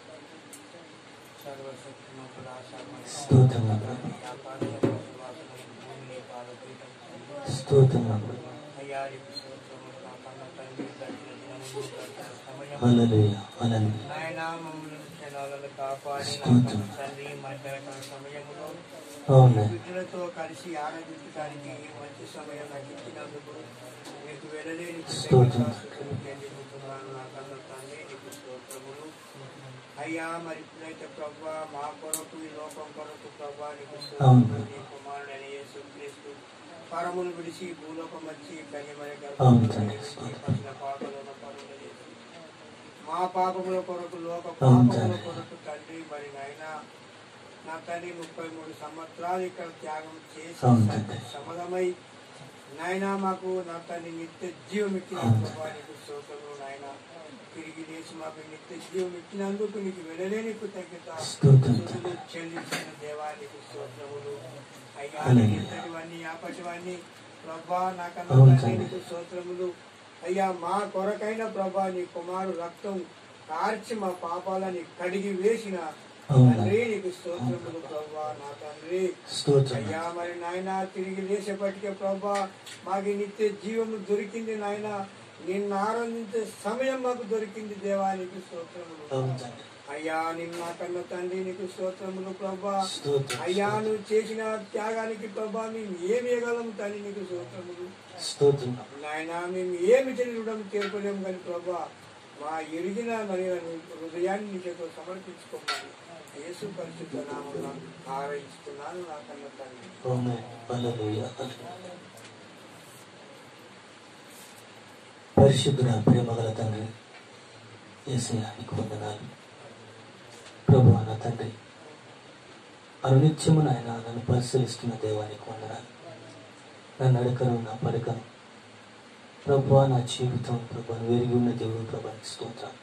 Speaker 2: సర్వశక్తిమంతుడా సర్వశక్తి
Speaker 1: స్తోత్రం నా ప్రభు
Speaker 2: ఆకాశము విశ్వాసము భూమిని పాదపీఠం
Speaker 1: స్తోత్రం నా ప్రభు
Speaker 2: అయ్యా నీకు స్తోత్రములు నా కన్న తండ్రి గడిచిన దినములు గడిచిన సమయం
Speaker 1: హల్లెలూయా హల్లెలూయా
Speaker 2: నాయన మమ్మల్ని క్షణాలను కాపాడి నా
Speaker 1: స్తోత్రం.
Speaker 2: కన్న తండ్రి మధ్యాహ్న సమయంలో
Speaker 1: ఆమేన్
Speaker 2: బిడ్డలతో కలిసి ఆరాధించడానికి మంచి సమయం నాకు ఇచ్చినందుకు నీకు వెళ్ళలేని
Speaker 1: స్తోత్రం.
Speaker 2: చెల్లిస్తున్నాను నా కన్న తండ్రి నీకు స్తోత్రములు అయ్యా మరి ఇప్పుడైతే ప్రభా మా కొరకు ఈ లోకం కొరకు ప్రభా నీకు
Speaker 1: అవును.
Speaker 2: స్తోత్రములు, నీ కుమారుడైన యేసు క్రీస్తు పరమును విడిచి భూలోకం వచ్చి కన్యమరి
Speaker 1: అవును తండ్రి.
Speaker 2: పాపలను పనులు చేసి మా పాపముల కొరకు లోక
Speaker 1: అవును
Speaker 2: పాపముల
Speaker 1: తండ్రి.
Speaker 2: కొరకు తండ్రి మరి నాయన నా తండ్రి ముప్పై మూడు సంవత్సరాలు ఇక్కడ త్యాగం చేసి
Speaker 1: అవును తండ్రి.
Speaker 2: సమదమై నాయన మాకు నా తండ్రి నిత్య జీవం ఇచ్చిన
Speaker 1: అవును
Speaker 2: ప్రభా నీకు స్తోత్రములు నాయన తిరిగి లేచి మాకు నిత్య జీవం ఇచ్చినందుకు నీకు వెళ్ళలేని కృతజ్ఞత
Speaker 1: స్తోత్రం
Speaker 2: స్తుతులు చెల్లించిన దేవానికి స్తోత్రములు అయ్యా
Speaker 1: హల్లెలూయా.
Speaker 2: ఇంతటివన్నీ ఆపటివన్నీ ప్రభా నాకన్నా
Speaker 1: అవును
Speaker 2: తండ్రి
Speaker 1: తండ్రి.
Speaker 2: నీకు స్తోత్రములు అయ్యా మా కొరకైన ప్రభా నీ కుమారు రక్తం కార్చి మా పాపాలని కడిగి వేసిన
Speaker 1: అవును
Speaker 2: తండ్రి నీకు స్తోత్రములు ప్రభా నా తండ్రి
Speaker 1: స్తోత్రం
Speaker 2: అయ్యా మరి నాయన తిరిగి లేచేపటికే ప్రభా మాకు ఈ నిత్య జీవము దొరికింది నాయన నిన్ను ఆరాధించే సమయం మాకు దొరికింది దేవానికి స్తోత్రములు
Speaker 1: అవును తండ్రి
Speaker 2: అయ్యా నిన్న కన్న తండ్రి నీకు స్తోత్రములు ప్రభా
Speaker 1: స్తోత్రం
Speaker 2: అయ్యా నువ్వు చేసిన త్యాగానికి ప్రభా మేము ఏమి ఇవ్వగలము తండ్రి నీకు స్తోత్రములు
Speaker 1: స్తోత్రం
Speaker 2: నాయన మేము ఏమి తెలియడం తీర్పలేము కానీ ప్రభా మా ఎరిగిన మరి హృదయాన్ని నీ చేత సమర్పించుకోమని యేసు పరిశుద్ధ నామంలో ఆరాధిస్తున్నాను నా కన్న తండ్రి
Speaker 1: ఆమేన్. హల్లెలూయా. హల్లెలూయా. పరిశుద్ధుడ ప్రేమగల తండ్రి ఏసయానికి వందనాలు ప్రభు నా తండ్రి అనునిత్యము నాయన నన్ను పరిశీలిస్తున్న దేవానికి వందనాలు నా నడకను నా పడకను ప్రభు నా జీవితం ప్రభు వెరిగి ఉన్న దేవుడు ప్రభానికి స్తోత్రం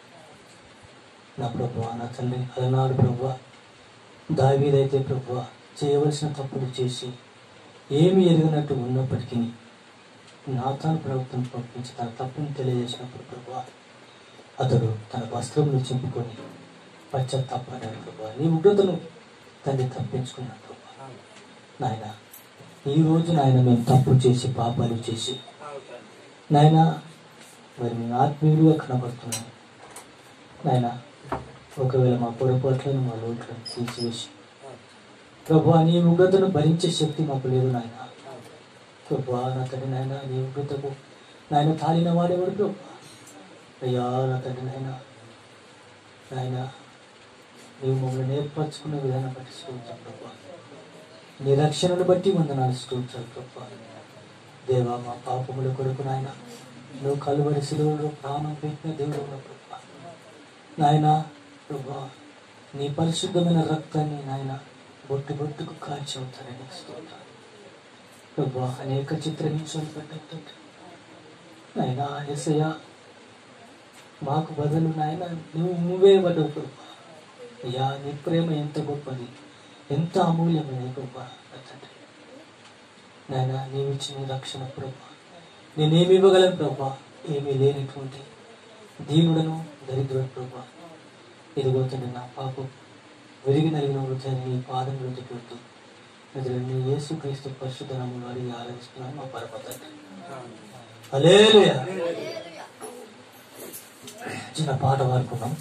Speaker 1: నా ప్రభు నా తండ్రి అలనాడు ప్రభు దావీదైతే ప్రభు చేయవలసిన తప్పులు చేసి ఏమి ఎరిగినట్టు ఉన్నప్పటికీ నాతాను ప్రవక్తను పంపించి తన తప్పును తెలియజేసినప్పుడు ప్రభు అతడు తన వస్త్రమును చింపుకొని పశ్చాత్తాపడ్డాడు ప్రభు నీ ఉగ్రతను తండ్రి తప్పించుకున్నాడు ప్రభు నాయన ఈ రోజు నాయన మేము తప్పు చేసి పాపాలు చేసి నాయన మరి మేము ఆత్మీయులుగా కనబడుతున్నాం నాయన ఒకవేళ మా పొరపాట్లను మా లోట్లను తీసివేసి ప్రభు నీ ఉగ్రతను భరించే శక్తి మాకు లేదు నాయన ప్రభు నా తండ్రి నాయన నీ ఉగ్రతకు నాయన తాలిన వాడేవాడు ప్రభు అయ్యా నా తండ్రి నాయన నాయన నీవు మమ్మల్ని ఏర్పరచుకున్న విధానం బట్టి స్తోత్రం ప్రభు నీ రక్షణను బట్టి వందనాలు స్తోత్రాలు ప్రభు దేవా మా పాపముల కొరకు నాయన నువ్వు కలువరి శిలువలో ప్రాణం పెట్టిన దేవుడు ప్రభు నాయన ప్రభా నీ పరిశుద్ధమైన రక్తాన్ని నాయన బొట్టు బొట్టుకు కాల్చి అవుతారని స్తోత్రాలు ప్రభా అనేక చిత్రహింసలు పెట్టండి నాయన ఎసయ్య మాకు బదులు నాయన నువ్వు నువ్వే పడ్డవు ప్రభా అయ్యా నీ ప్రేమ ఎంత గొప్పది ఎంత అమూల్యమైన గొప్ప తండ్రి నాయన నీవిచ్చిన రక్షణ ప్రభా నేనేమి ఇవ్వగలను ప్రభా ఏమీ లేనటువంటి దీనుడను దరిద్రుడు ప్రభా ఇదిగో తండ్రి నా పాపం విరిగి నలిగిన వృద్ధాన్ని నీ పాదం నుంచి పెడుతూ ఎదురు నీ యేసు క్రీస్తు పరిశుద్ధ నామములో అడిగి ఆరాధిస్తున్నాను మా పరమ తండ్రి హల్లెలూయా చిన్న పాట పాడుకున్నాం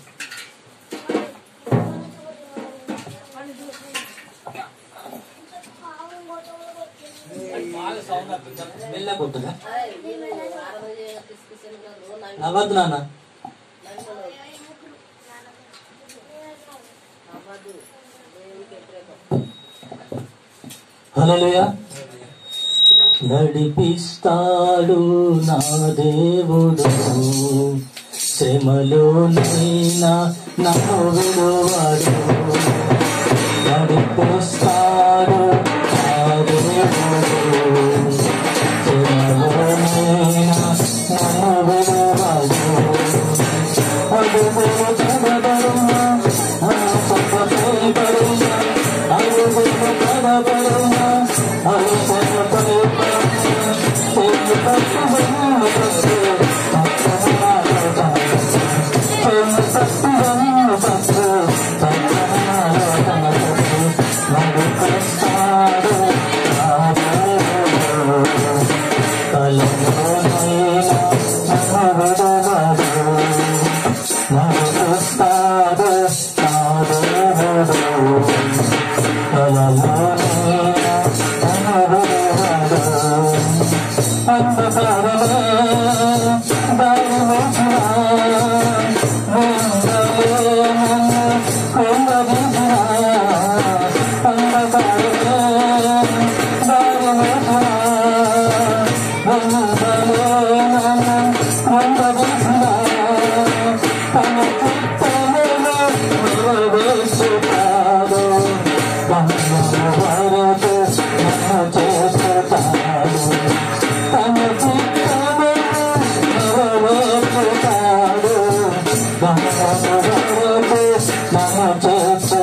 Speaker 1: మెల్లగా ఉంటుందా నవ్వద్దు నాన్న హల్లెలూయా నడిపిస్తాడు నా దేవుడు శ్రమలోనైనా నా విడువాడు నడిపిస్తాడు నా దేవుడు శ్రమలోనైనా నా విడువాడు అడుగులు కనబడునా అడుగులు కనబడునా అడుగులు కనబడునా Thank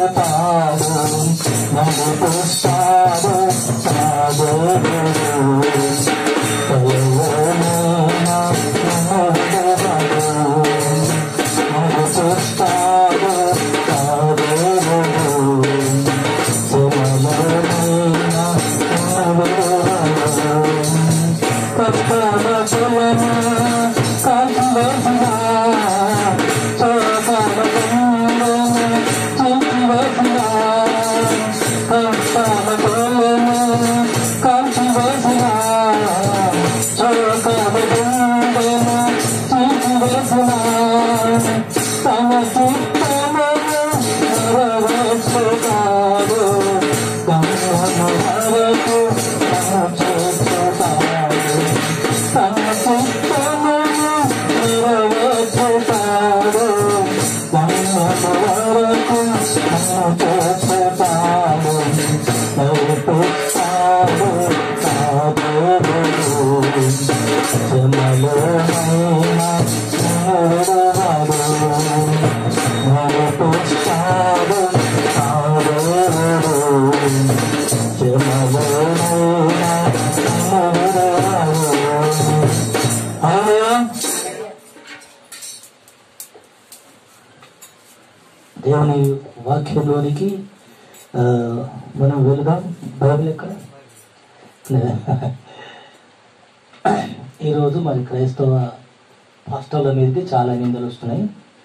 Speaker 1: చేస్తాడు నడిపిస్తాడు సాగడు నడిపిస్తాడు దేవుని వాక్యంలోనికి ఆ, మనం వెళదాం బైబిల్ ఎక్కడ ఈరోజు మరి క్రైస్తవ పాస్టర్ల మీదకి చాలా నిందలు వస్తున్నాయి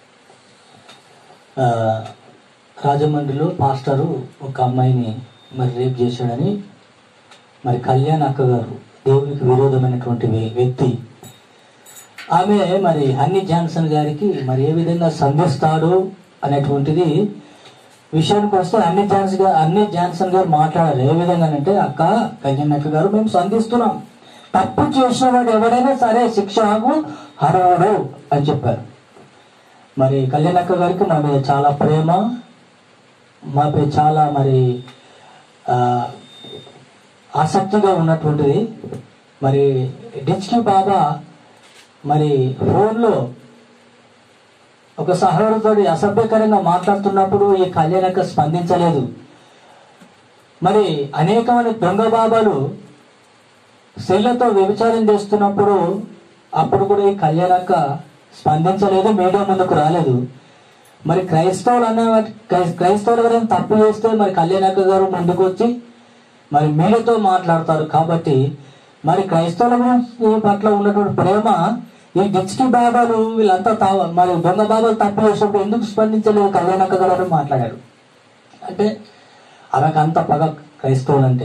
Speaker 1: ఆ, రాజమండ్రిలో పాస్టరు ఒక అమ్మాయిని మరి రేప్ చేశాడని మరి కళ్యాణ్ అక్క గారు దేవునికి విరోధమైనటువంటి వ్య- వ్యక్తి ఆమె మరి హన్నీ జాన్సన్ గారికి మరి ఏ విధంగా సంధిస్తాడు అనేటువంటిది విషయానికి వస్తే అన్ని జాన్స్ గారు అన్ని జాన్సన్ గారు మాట్లాడారు ఏ విధంగా అంటే అక్క కళ్యాణ్ అక్క గారు మేము సంధిస్తున్నాం తప్పు చేసిన వాడు ఎవడైనా సరే శిక్షకు అర్హుడు అని చెప్పారు మరి కళ్యాణ్ అక్క గారికి మా మీద చాలా ప్రేమ మాపై చాలా మరి ఆ, ఆసక్తిగా ఉన్నటువంటిది మరి డిచ్కి బాబా మరి ఫోన్లో ఒక సహోదరుడు అసభ్యకరంగా మాట్లాడుతున్నప్పుడు ఈ కళ్యాణక స్పందించలేదు మరి అనేకమైన దొంగ బాబాలు స్త్రీలతో వ్యభిచారం చేస్తున్నప్పుడు అప్పుడు కూడా ఈ కళ్యాణక్క స్పందించలేదు మీడియా ముందుకు రాలేదు మరి క్రైస్తవులు అనే వాటి- క్రై- క్రైస్తవులు ఎవరైనా తప్పు చేస్తే మరి కళ్యాణక్క గారు ముందుకు వచ్చి మరి మీడియాతో మాట్లాడతారు కాబట్టి మరి క్రైస్తవుల గురించి పట్ల ఉన్నటువంటి ప్రేమ ఈ డిచ్కి బాబాలు వీళ్ళంతా తా మరి దొంగ బాబాలు తప్పు చేసినప్పుడు ఎందుకు స్పందించలేదు కళ్యాణక్క గారు అని మాట్లాడారు అంటే ఆమెకు అంత పగ క్రైస్తవులు అంటే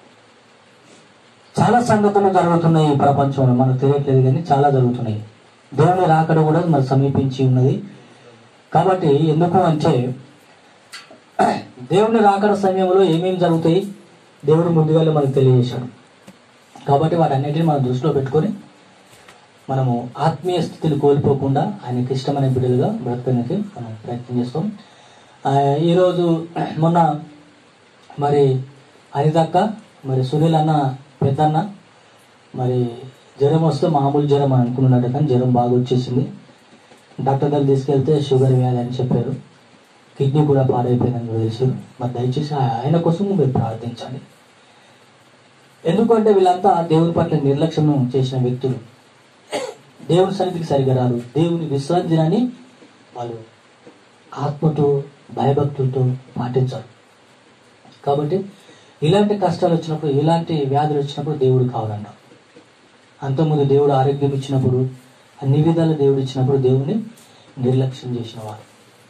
Speaker 1: చాలా సంగతులు జరుగుతున్నాయి ఈ ప్రపంచంలో మనకు తెలియట్లేదు కానీ చాలా జరుగుతున్నాయి దేవుని రాకడ కూడా మరి సమీపించి ఉన్నది కాబట్టి ఎందుకు అంటే దేవుని రాకడ సమయంలో ఏమేమి జరుగుతాయి దేవుడు ముందుగానే మనకు తెలియజేశాడు కాబట్టి వాటన్నిటిని మనం దృష్టిలో పెట్టుకొని మనము ఆత్మీయ స్థితిని కోల్పోకుండా ఆయనకి ఇష్టమైన బిడ్డలుగా బ్రతకడానికి మనం ప్రయత్నం చేస్తాం ఆ, ఈరోజు మొన్న మరి హరిదక్క మరి సునీల్ అన్న పెద్దన్న మరి జ్వరం వస్తే మామూలు జ్వరం అని అనుకున్నాడు కానీ జ్వరం బాగా వచ్చేసింది డాక్టర్ దగ్గర తీసుకెళ్తే షుగర్ వ్యాధి అని చెప్పారు కిడ్నీ కూడా పాడైపోయిందని కూడా తెలుసు మరి దయచేసి ఆయన కోసం మీరు ప్రార్థించండి ఎందుకంటే వీళ్ళంతా దేవుని పట్ల నిర్లక్ష్యం చేసిన వ్యక్తులు దేవుని సన్నిధికి సరిగా రారు దేవుని విశ్రాంతి దినాన్ని వాళ్ళు ఆత్మతో భయభక్తులతో పాటించారు కాబట్టి ఇలాంటి కష్టాలు వచ్చినప్పుడు ఇలాంటి వ్యాధులు వచ్చినప్పుడు దేవుడు కావాలన్న అంతకుముందు దేవుడు ఆరోగ్యం ఇచ్చినప్పుడు అన్ని విధాలు దేవుడు ఇచ్చినప్పుడు దేవుని నిర్లక్ష్యం చేసిన వారు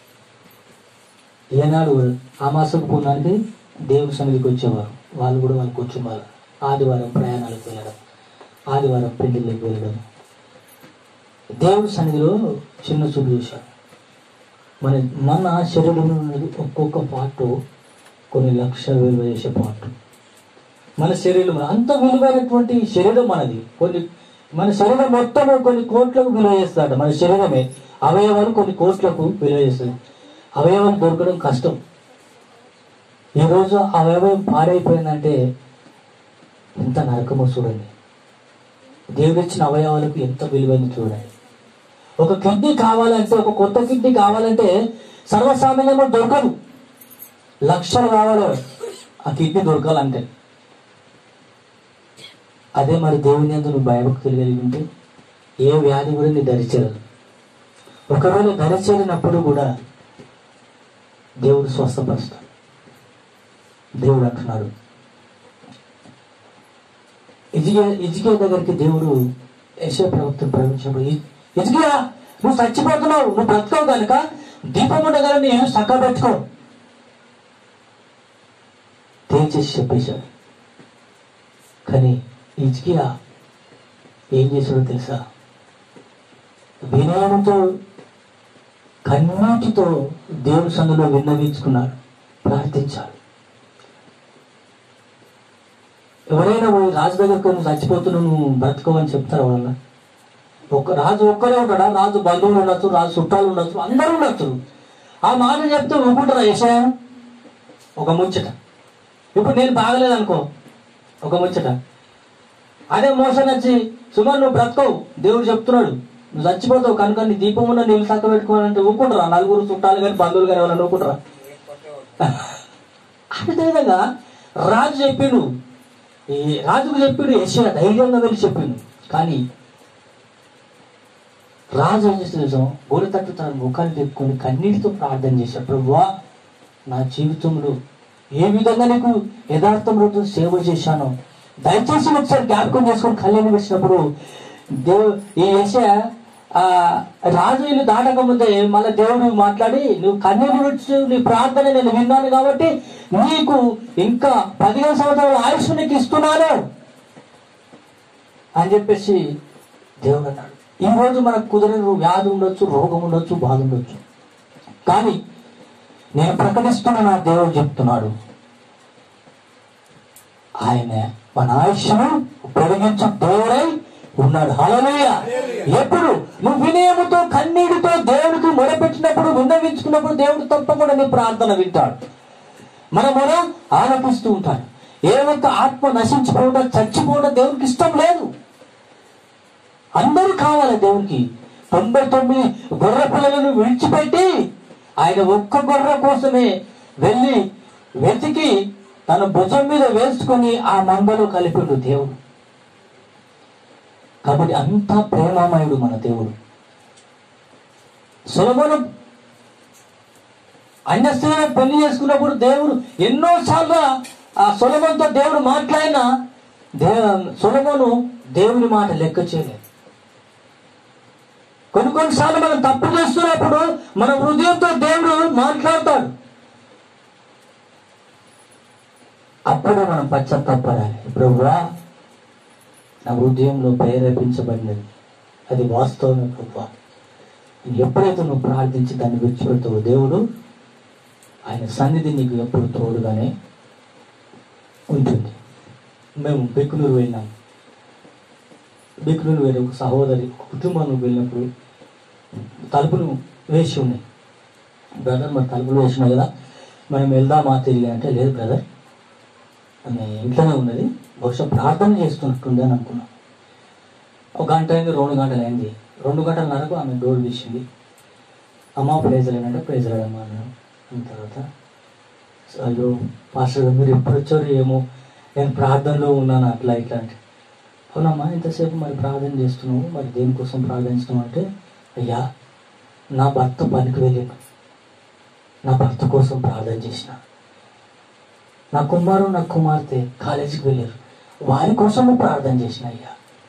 Speaker 1: ఏనాడు ఆ మాసపు పూర్ణానికి దేవుని సన్నిధికి వచ్చేవారు వాళ్ళు కూడా వాళ్ళు కూర్చున్నారు ఆదివారం ప్రయాణాలకు వెళ్ళడం ఆదివారం పెళ్లిళ్ళకి వెళ్ళడం దేవుడి సన్నిధిలో చిన్న చూపు చూశారు మన మన శరీరంలో ఉన్నది ఒక్కొక్క పార్ట్ కొన్ని లక్షల విలువ చేసే పార్ట్ మన శరీరం అంత విలువైనటువంటి శరీరం మనది కొన్ని మన శరీరం మొత్తం కొన్ని కోట్లకు విలువ చేస్తాడు మన శరీరమే అవయవాలు కొన్ని కోట్లకు విలువ చేస్తుంది అవయవాలు దొరకడం కష్టం ఈరోజు ఆ అవయవం పాడైపోయిందంటే ఎంత నరకమో చూడండి దేవుడిచ్చిన అవయవాలకు ఎంత విలువైంది చూడండి ఒక కిడ్నీ కావాలంటే ఒక కొత్త కిడ్నీ కావాలంటే సర్వసామాన్యంగా దొరకదు లక్షలు కావాలి ఆ కిడ్నీ దొరకాలంటే అదే మరి దేవుని అందు నువ్వు భయభక్తులు కలిగి ఉంటే ఏ వ్యాధి కూడా నీ దరిచేరదు ఒకవేళ దరిచేరినప్పుడు కూడా దేవుడు స్వస్థపరుస్తాడు దేవుడు అంటున్నాడు ఇజిగే ఇజిగే దగ్గరికి దేవుడు యశే ప్రవక్తను ప్రవేశించినప్పుడు ఇజిగా నువ్వు చచ్చిపోతున్నావు నువ్వు బ్రతకవు కనుక దీపం ఉండగల నేను చక్క పెట్టుకో తేల్చేసి చెప్పేశాడు కానీ ఇజ్కియా ఏం చేశాడో తెలుసా వినయంతో కన్నీటితో దేవుని సందులో విన్నవించుకున్నాడు ప్రార్థించాడు ఎవరైనా పోయి రాజు దగ్గరకు నువ్వు చచ్చిపోతున్నావు నువ్వు బ్రతకవని చెప్తారు వాళ్ళ ఒక రాజు ఒక్కరే ఉంటాడా రాజు బంధువులు ఉండొచ్చు రాజు చుట్టాలు ఉండొచ్చు అందరూ ఉండొచ్చు ఆ మాట చెప్తే ఊరుకుంటారా యశయ ఒక ముచ్చట ఇప్పుడు నేను బాగలేదు అనుకో ఒక ముచ్చట అదే మోసం వచ్చి సుమారు నువ్వు బ్రతకవు దేవుడు చెప్తున్నాడు నువ్వు చచ్చిపోతావు కనుక నీ దీపం ఉన్న నీళ్ళు తక్కువ పెట్టుకోవాలంటే ఊరుకుంటారా నలుగురు చుట్టాలు కానీ బంధువులు కానీ ఎవరైనా ఊరుకుంటారా అదేవిధంగా రాజు చెప్పిండు ఈ రాజుకు చెప్పిండు యశ్వ ధైర్యంగా వెళ్ళి చెప్పిండు కానీ రాజు ఏం చేస్తే తెలుసా గోడ తట్టు తన ముఖాన్ని తెప్పుకొని కన్నీటితో ప్రార్థన చేశాడు ప్రభువా నా జీవితంలో ఏ విధంగా నీకు యథార్థంలో సేవ చేశానో దయచేసి ఒకసారి జ్ఞాపకం చేసుకొని కళ్యాణం వచ్చినప్పుడు దేవు ఈ యశ ఆ రాజు ఇల్లు దాటక ముందే మళ్ళీ దేవుడు మాట్లాడి నువ్వు కన్నీరు విడిచి నీ ప్రార్థన నేను విన్నాను కాబట్టి నీకు ఇంకా పదిహేను సంవత్సరాల ఆయుష్ నీకు ఇస్తున్నాను అని చెప్పేసి దేవుడు అన్నాడు ఈ రోజు మనకు కుదరని వ్యాధి ఉండొచ్చు రోగం ఉండొచ్చు బాధ ఉండొచ్చు కానీ నేను ప్రకటిస్తున్న నా దేవుడు చెప్తున్నాడు ఆయన మన ఆయుష్ను పొడిగించు దేవుడై ఉన్నాడు హలలోయ ఎప్పుడు నువ్వు వినయముతో కన్నీటితో దేవుడికి మొరపెట్టినప్పుడు విన్నవించుకున్నప్పుడు దేవుడు తప్పకుండా నీ ప్రార్థన వింటాడు మన మొర ఆలపిస్తూ ఉంటాడు ఏ ఒక్క ఆత్మ నశించిపోవడం చచ్చిపోవడం దేవునికి ఇష్టం లేదు అందరూ కావాలి దేవునికి తొంభై తొమ్మిది గొర్రె పిల్లలను విడిచిపెట్టి ఆయన ఒక్క గొర్రె కోసమే వెళ్ళి వెతికి తన భుజం మీద వేసుకుని ఆ మందలో కలిపిండు దేవుడు కాబట్టి అంత ప్రేమమయుడు మన దేవుడు సొలమోను అన్య స్త్రీలను పెళ్లి చేసుకున్నప్పుడు దేవుడు ఎన్నోసార్లు ఆ సొలమోన్తో దేవుడు మాట్లాడినా దే సొలమోను దేవుని మాట లెక్క చేయలేదు కొన్ని కొన్నిసార్లు మనం తప్పు చేస్తున్నప్పుడు మన హృదయంతో దేవుడు మాట్లాడతాడు అప్పుడే మనం పశ్చాత్తాపడాలి ప్రభువా నా హృదయంలో ప్రేరేపించబడినది అది వాస్తవమే ప్రభువా ఎప్పుడైతే నువ్వు ప్రార్థించి దాన్ని విడిచిపెడతావో దేవుడు ఆయన సన్నిధి నీకు ఎప్పుడు తోడుగానే ఉంటుంది మేము బెక్కునూరు వెళ్ళాం బెక్కునూరు వెళ్ళి ఒక సహోదరి ఒక కుటుంబానికి వెళ్ళినప్పుడు తలుపులు వేసి ఉన్నాయి బ్రదర్ మరి తలుపులు వేసినాయి కదా మనం వెళ్దామా తిరిగి అంటే లేదు బ్రదర్ ఆమె ఇంట్లోనే ఉన్నది బహుశా ప్రార్థన చేస్తున్నట్టుంది అని అనుకున్నాం ఒక గంట అయింది రెండు గంటలు అయింది రెండు గంటలన్నరకు ఆమె డోర్ తీసింది అమ్మ ప్రైజ్ లేదంటే ప్రైజ్ లేదమ్మా అన్నాను అన్న తర్వాత అయ్యో పాస్టర్ గారు మీరు ఎప్పుడు వచ్చారు ఏమో నేను ప్రార్థనలో ఉన్నాను అట్లా ఇట్లా అంటే అవునమ్మా ఇంతసేపు మరి ప్రార్థన చేస్తున్నావు మరి దేనికోసం ప్రార్థించడం అంటే అయ్యా నా భర్త పనికి వెళ్ళాను నా భర్త కోసం ప్రార్థన చేసిన నా కుమారు నా కుమార్తె కాలేజీకి వెళ్ళారు వారి కోసం ప్రార్థన చేసిన అయ్యా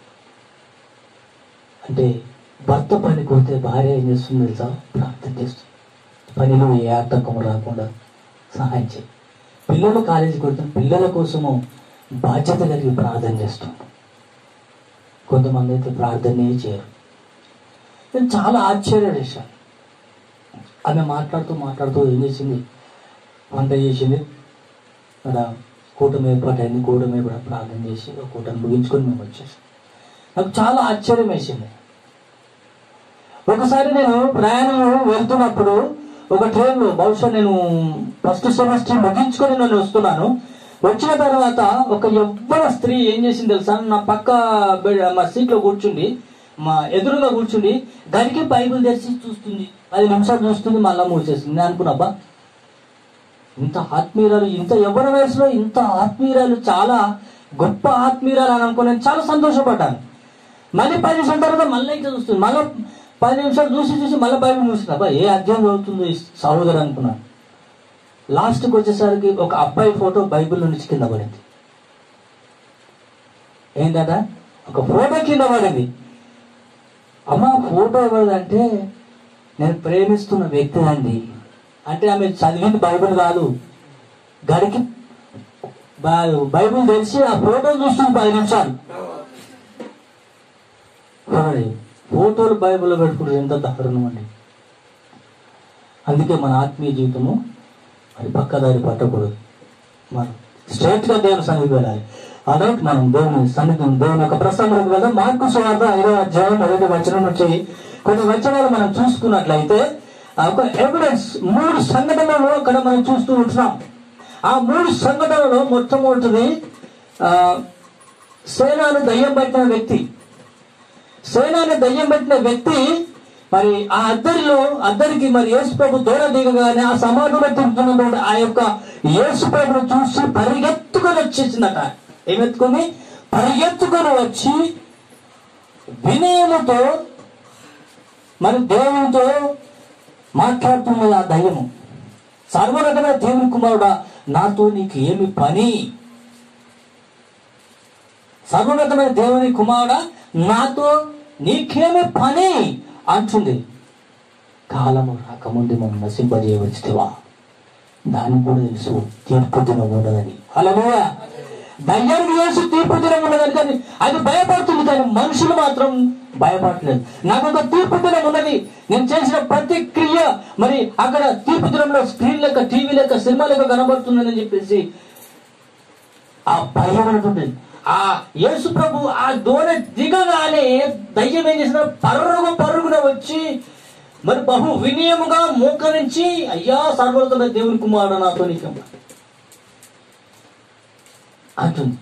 Speaker 1: అంటే భర్త పనికి పోతే భార్య ఏం చేస్తుంది తెలుసా ప్రార్థన చేస్తుంది పనిలో ఏ ఆటంకం రాకుండా సహాయం చేయి పిల్లలు కాలేజీకి వెళ్తున్న పిల్లల కోసము బాధ్యత కలిగి ప్రార్థన చేస్తుంది కొంతమంది అయితే ప్రార్థనే చేయరు నేను చాలా ఆశ్చర్య చేశాను ఆమె మాట్లాడుతూ మాట్లాడుతూ ఏం చేసింది వంట చేసింది అక్కడ కూటమి ఏర్పాటైంది కూటమి కూడా ప్రార్థన చేసి ఒక కూటమి ముగించుకొని మేము వచ్చేసాం నాకు చాలా ఆశ్చర్యం వేసింది ఒకసారి నేను ప్రయాణం వెళ్తున్నప్పుడు ఒక ట్రైన్లో బహుశా నేను ఫస్ట్ సెమిస్టర్ ముగించుకొని నేను వస్తున్నాను వచ్చిన తర్వాత ఒక ఎవ్వర స్త్రీ ఏం చేసింది తెలుసా నా పక్క బెడ్ మా సీట్లో కూర్చుండి మా ఎదురుగా కూర్చుండి గడికి బైబిల్ తెరిచి చూస్తుంది పది నిమిషాలు చూస్తుంది మళ్ళీ మూసేస్తుంది నేను అనుకున్నాబ్బా ఇంత ఆత్మీయురాలు ఇంత ఎవరి వయసులో ఇంత ఆత్మీయురాలు చాలా గొప్ప ఆత్మీయురాలు అని అనుకుని నేను చాలా సంతోషపడ్డాను మళ్ళీ పది నిమిషాల తర్వాత మళ్ళీ ఇంకా చూస్తుంది మళ్ళీ పది నిమిషాలు చూసి చూసి మళ్ళీ బైబిల్ చూస్తుంది అబ్బా ఏ అధ్యాయం చదువుతుందో ఈ సహోదరు అనుకున్నాను లాస్ట్కి వచ్చేసరికి ఒక అబ్బాయి ఫోటో బైబిల్ నుంచి కింద పడింది ఏంటట ఒక ఫోటో కింద పడింది అమ్మ ఫోటో ఎవరిదంటే నేను ప్రేమిస్తున్న వ్యక్తి అండి అంటే ఆమె చదివింది బైబిల్ కాదు గడికి బై- బైబిల్ తెలిసి ఆ ఫోటో చూస్తుంది పది నిమిషాలు చూడండి ఫోటోలు బైబిల్లో పెట్టుకుంటే ఎంత దారుణం అండి అందుకే మన ఆత్మీయ జీవితము మరి పక్కదారి పట్టకూడదు మనం స్ట్రైట్ గా దేవుని సన్నిధికి వెళ్ళాలి అదే మనం దేవుని సన్నిధి దేవుని యొక్క ప్రసంగం కదా మార్కు సువార్త ఐదో అధ్యాయం మొదటి వచనం నుంచి కొన్ని వచనాలు మనం చూసుకున్నట్లయితే ఆ ఒక ఎవిడెన్స్ మూడు సంఘటనలు అక్కడ మనం చూస్తూ ఉంటున్నాం ఆ మూడు సంఘటనలో మొట్టమొదటిది ఆ, సేనాను దయ్యం పట్టిన వ్యక్తి సేనాన్ని దయ్యం పెట్టిన వ్యక్తి మరి ఆ అద్దరిలో అద్దరికి మరి యేసు ప్రభు దూర దిగగానే ఆ సమాధిలో తింటున్నటువంటి ఆ యొక్క యేసు ప్రభును చూసి పరిగెత్తుకొని వచ్చేసిందట ఏమెత్తుకొని పరిగెత్తుకొని వచ్చి వినయముతో మరి దేవునితో మాట్లాడుతున్నది ఆ దయ్యము సర్వరకమైన దేవుని కుమారుడా నాతో నీకు ఏమి పని సర్వోన్నతమైన దేవుని కుమారుడా నాతో నీకేమి పని అంటుంది కాలము రాకముందు మనం నశింపజేయవచ్చువా దానికి కూడా తెలుసు తీర్పు దినం ఉండదని అలలోయ దయ్యానికి తెలుసు తీర్పు దినం ఉండదని కానీ అది భయపడుతుంది కానీ మనుషులు మాత్రం భయపడలేదు నాకు ఒక తీర్పు దినం ఉన్నది నేను చేసిన ప్రతి క్రియ మరి అక్కడ తీర్పు దినంలో స్క్రీన్ లెక్క టీవీ లెక్క సినిమా లెక్క కనబడుతుందని చెప్పేసి ఆ భయం ఉంటుంది ఆ యేసు ప్రభు ఆ దోణ దిగగానే దయ్యం ఏం చేసిన పర్రుగు పరుగున వచ్చి మరి బహు వినయముగా మోకరించి అయ్యా సర్వోత్తమ దేవుని కుమారుడు నాతో నీకు అంటుంది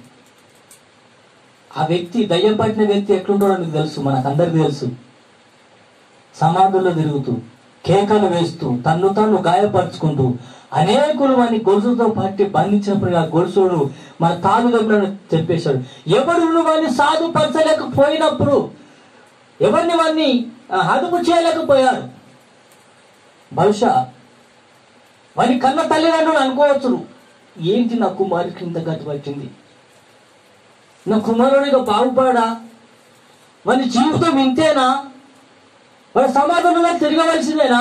Speaker 1: ఆ వ్యక్తి దయ్యం పట్టిన వ్యక్తి ఎట్లుంటాడో మీకు తెలుసు మనకందరికి తెలుసు సమాధుల్లో తిరుగుతూ కేకలు వేస్తూ తన్ను తాను గాయపరుచుకుంటూ అనేకులు వాని గొలుసుతో పట్టి బంధించినప్పుడు ఆ గొలుసుడు మన తాను దగ్గర చెప్పేశాడు ఎవరు వాడిని సాధుపరచలేకపోయినప్పుడు ఎవరిని వాడిని ఆ, అదుపు చేయలేకపోయారు బహుశా వాని కన్న తల్లిదండ్రులు అనుకోవచ్చు ఏంటి నా కుమారుడికి ఇంత గతి పట్టింది నా కుమారుడిగా బాగుపడా వాని జీవితం ఇంతేనా వాడి సమాధానంలో తిరగవలసిందేనా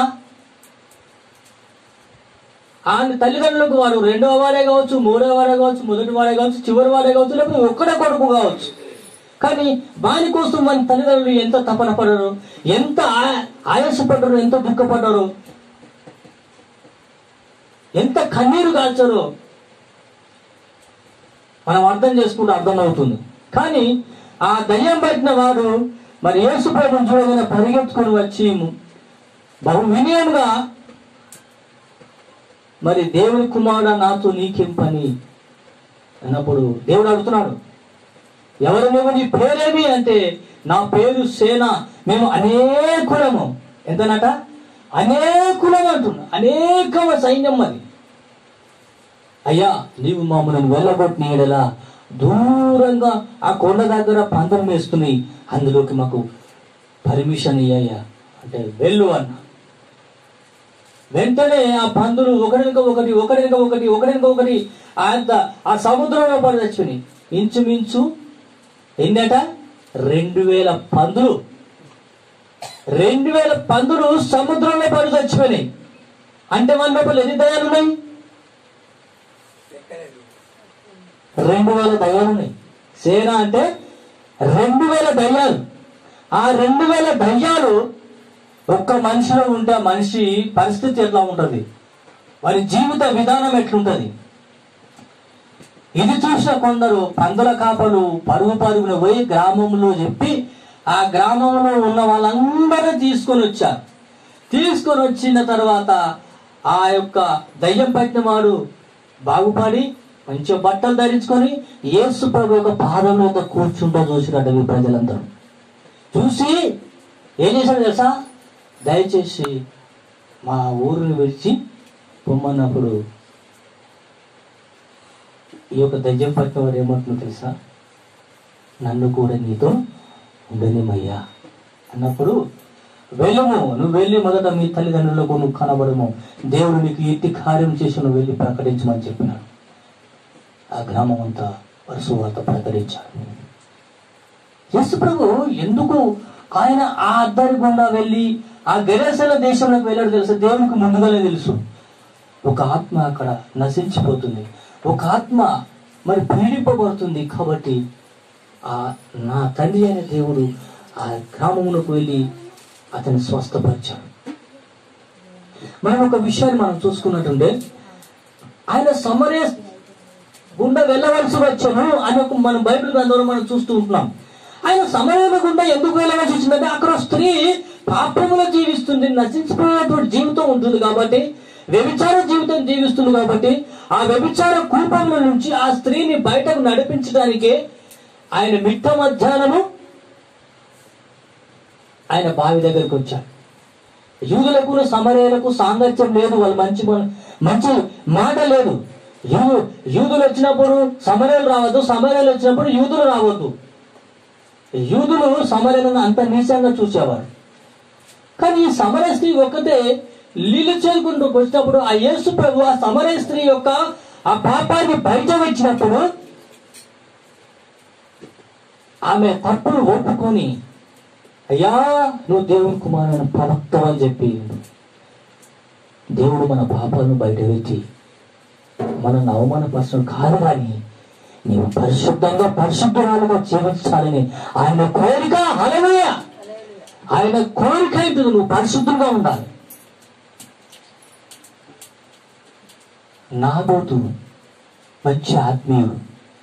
Speaker 1: ఆయన తల్లిదండ్రులకు వాడు రెండవ వాడే కావచ్చు మూడవ వాడే కావచ్చు మొదటి వాడే కావచ్చు చివరి వాడే కావచ్చు లేకపోతే ఒక్కడే కొడుకు కావచ్చు కానీ వాని కోసం వాని తల్లిదండ్రులు ఎంత తపన పడరు ఎంత ఆ- ఆయాసపడ్డారు ఎంత దుఃఖపడ్డారు ఎంత కన్నీరు కాల్చారో మనం అర్థం చేసుకుంటే అర్థమవుతుంది కానీ ఆ దయ్యం పట్టిన వాడు మరి యేసు ప్రభుని చూడగానే పరిగెత్తుకొని వచ్చి బహు వినయంగా మరి దేవుని కుమారుడు నాతో నీకేం పని అన్నప్పుడు దేవుడు అడుగుతున్నాడు ఎవరు నువ్వు నీ పేరేమి అంటే నా పేరు సేన మేము అనేకులము ఎంతనట అనేకులం అంటున్నా అనేకమ సైన్యం అది అయ్యా నీవు మమ్మల్ని వెళ్ళగొట్టిన ఎడలా దూరంగా ఆ కొండ దగ్గర పందం వేస్తున్నాయి అందులోకి మాకు పర్మిషన్ ఇయ్యా అంటే వెళ్ళు అన్న వెంటనే ఆ పందులు ఒకరినక ఒకటి ఒకరినక ఒకటి ఒకరినక ఒకటి ఆ యొక్క ఆ సముద్రంలో పడి చచ్చిపోయినాయి ఇంచుమించు ఎన్నట రెండు వేల పందులు రెండు వేల పందులు సముద్రంలో పడి చచ్చిపోయినాయి అంటే మన లోపల ఎన్ని దయాలు ఉన్నాయి
Speaker 2: ఎక్కలేదు
Speaker 1: రెండు వేల దయ్యాలు ఉన్నాయి సేన అంటే రెండు వేల దయ్యాలు ఆ రెండు వేల దయ్యాలు ఒక్క మనిషిలో ఉంటే ఆ మనిషి పరిస్థితి ఎట్లా ఉంటది వారి జీవిత విధానం ఎట్లుంటది ఇది చూసిన కొందరు పందుల కాపలు పరుగు పరుగున పోయి గ్రామంలో చెప్పి ఆ గ్రామంలో ఉన్న వాళ్ళందరూ తీసుకొని వచ్చారు తీసుకొని వచ్చిన తర్వాత ఆ యొక్క దయ్యం పట్టిన వాడు బాగుపడి మంచిగా బట్టలు ధరించుకొని యేసు ప్రభు యొక్క పాదం మీద కూర్చుంటూ చూసినట్టు మీ ప్రజలందరూ చూసి ఏం చేశాడు తెలుసా దయచేసి మా ఊరిని విడిచి పొమ్మన్నప్పుడు ఈ యొక్క దయ్యం పట్టిన వాడు ఏమంటుందో తెలుసా నన్ను కూడా నీతో ఉండనిమయ్యా అన్నప్పుడు వెళ్ళము నువ్వు వెళ్ళి మొదట మీ తల్లిదండ్రులకు నువ్వు కనబడము దేవుడు నీకు ఎట్టి కార్యం చేసి నువ్వు వెళ్ళి ప్రకటించమని చెప్పినాడు ఆ గ్రామం అంతా వరుస వార్త ప్రకటించాడు యేసు ప్రభు ఎందుకు ఆయన ఆ అద్దరి గుండా వెళ్ళి ఆ గెరసల దేశంలోకి వెళ్ళాడు తెలుసు దేవునికి ముందుగానే తెలుసు ఒక ఆత్మ అక్కడ నశించిపోతుంది ఒక ఆత్మ మరి పీడింపబడుతుంది కాబట్టి ఆ నా తండ్రి అనే దేవుడు ఆ గ్రామమునకు వెళ్ళి అతన్ని స్వస్థపరిచాడు మనం ఒక విషయాన్ని మనం చూసుకున్నట్టుంటే ఆయన సమరే గుండా వెళ్ళవలసి వచ్చాను అని ఒక మనం బైబిల్ గ్రంథంలో మనం చూస్తూ ఉంటున్నాం ఆయన సమయం గుండా ఎందుకు వెళ్ళవలసి వచ్చిందంటే అక్కడ స్త్రీ పాపములో జీవిస్తుంది నశించిపోయేటువంటి జీవితం ఉంటుంది కాబట్టి వ్యభిచార జీవితం జీవిస్తుంది కాబట్టి ఆ వ్యభిచార కూపంలో నుంచి ఆ స్త్రీని బయటకు నడిపించడానికే ఆయన మిట్ట మధ్యాహ్నము ఆయన బావి దగ్గరికి వచ్చాడు యూదులకు సమరయులకు సాంగత్యం లేదు వాళ్ళు మంచి మన- మంచి మాట లేదు యూ యూదులు వచ్చినప్పుడు సమరయులు రావద్దు సమరయులు వచ్చినప్పుడు యూదులు రావద్దు యూదులు సమరయులను అంత నీచంగా చూసేవారు కానీ ఈ సమర స్త్రీ ఒక్కతే నీళ్లు చేరుకుంటూ వచ్చినప్పుడు ఆ యేసు ప్రభు ఆ సమర స్త్రీ యొక్క ఆ పాపాన్ని బయట వచ్చినప్పుడు ఆమె తప్పును ఒప్పుకొని అయ్యా నువ్వు దేవుని కుమారుని ప్రవక్త అని చెప్పి దేవుడు మన పాపాలను బయట పెట్టి మనల్ని అవమానపరచడం కాదు కానీ నీవు పరిశుద్ధంగా పరిశుద్ధురాలుగా జీవించాలని ఆయన కోరిక హలమయ్య ఆయన కోరిక ఏంటిది నువ్వు పరిశుద్ధంగా ఉండాలి నాబోతు మంచి ఆత్మీయుడు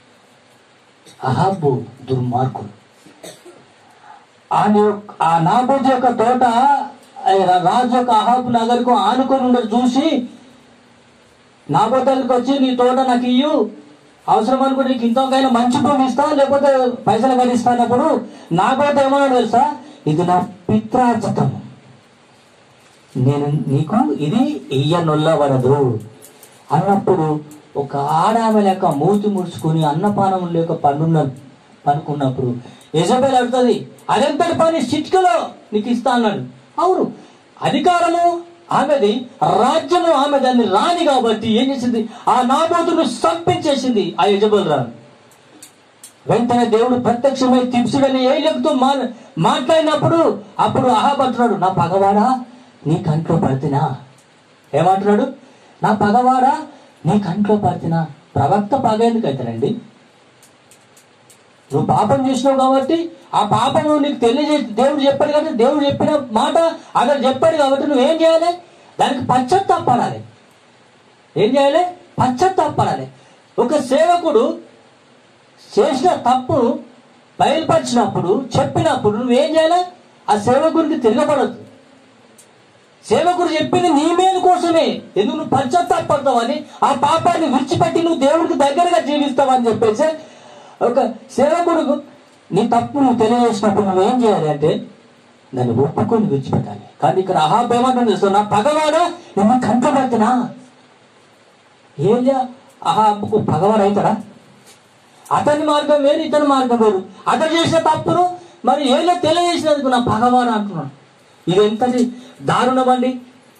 Speaker 1: అహాబు దుర్మార్గుడు ఆయన యొక్క- ఆ నాబోతు యొక్క తోట ఆ రాజు యొక్క అహాబు నగర్కు ఆనుకొని ఉండదు చూసి నాబోతు దగ్గరికి వచ్చి నీ తోట నాకు ఇయ్యు అవసరం అనుకుంటే నీకు ఇంతకైనా మంచి భూమి ఇస్తా లేకపోతే పైసలు కనిస్తా అన్నప్పుడు నాబోతు ఏమన్నాడు తెలుసా ఇది నా పిత్రార్జితం నేను నీకు ఇది ఇయ్యనొల్లబడదు అన్నప్పుడు ఒక ఆడామె లేక మూతి ముడుచుకుని అన్నపానం లేక పండున్న పనుకున్నప్పుడు యజబెల్ అడుగుతుంది అదెంతటి పని చిట్కలో నీకు ఇస్తా అన్నాడు అవును అధికారము ఆమెది రాజ్యము ఆమె దాన్ని రాని కాబట్టి ఏం చేసింది ఆ నాబోతును సంపించేసింది ఆ యజబెల్ రాను వెంటనే దేవుడు ప్రత్యక్షమై తిప్సుడని ఏలికతో మా మాట్లాడినప్పుడు అప్పుడు అహాబట్టున్నాడు నా పగవాడా నీ కంట్లో పడితేనా ఏమంటున్నాడు నా పగవాడా నీ కంట్లో పడితేనా ప్రవక్త పగ ఎందుకు అవుతాడండి నువ్వు పాపం చేసినావు కాబట్టి ఆ పాపము నీకు తెలియజేసి దేవుడు చెప్పాడు కాబట్టి దేవుడు చెప్పిన మాట అక్కడ చెప్పాడు కాబట్టి నువ్వేం చేయాలి దానికి పశ్చాత్తాపడాలి ఏం చేయాలి పశ్చాత్తాపడాలి ఒక సేవకుడు చేసిన తప్పు బయలుపరిచినప్పుడు చెప్పినప్పుడు నువ్వేం చేయాలి ఆ సేవకుడికి తిరగబడద్దు సేవకుడు చెప్పింది నీ మేలు కోసమే ఎందుకు నువ్వు పశ్చాత్తాపడతావని ఆ పాపాన్ని విడిచిపెట్టి నువ్వు దేవుడికి దగ్గరగా జీవిస్తావని చెప్పేసి ఒక సేవకుడు నీ తప్పు నువ్వు తెలియజేసినప్పుడు నువ్వేం చేయాలి అంటే దాన్ని ఒప్పుకొని విడిచిపెట్టాలి కానీ ఇక్కడ అహాబ్ ఏమంటుంది తెలుసా? నా పగవాడా నిన్ను కంట్లో పెడుతున్నా ఏలియా అహాబుకు పగవాడు అవుతాడా అతని మార్గం వేరు ఇతని మార్గం వేరు అతను చేసిన తప్పును మరి ఏదో తెలియజేసినందుకు నా భగవాన్ అంటున్నాడు ఇది ఎంతటి దారుణం అండి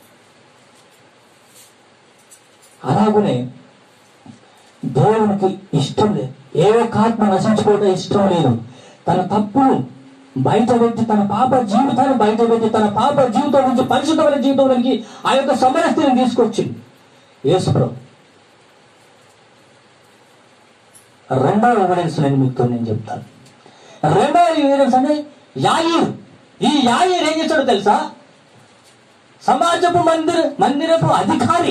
Speaker 1: అలాగనే దేవునికి ఇష్టం లేదు ఏ ఒక్క ఆత్మ నశించుకోవడం ఇష్టం లేదు తన తప్పును బయట పెట్టి తన పాప జీవితాన్ని బయట పెట్టి తన పాప జీవితం నుంచి పరిశుద్ధమైన జీవితంలోకి ఆ యొక్క సమరస్థితిని తీసుకొచ్చింది యేసుప్రభు రెండవ ఎవిడెన్స్ నేను మీతో నేను చెప్తాను రెండవ ఎవిడెన్స్ అంటే యాయిర్ ఈ యాయిర్ ఏం చేశాడో తెలుసా సమాజపు మందిర మందిరపు అధికారి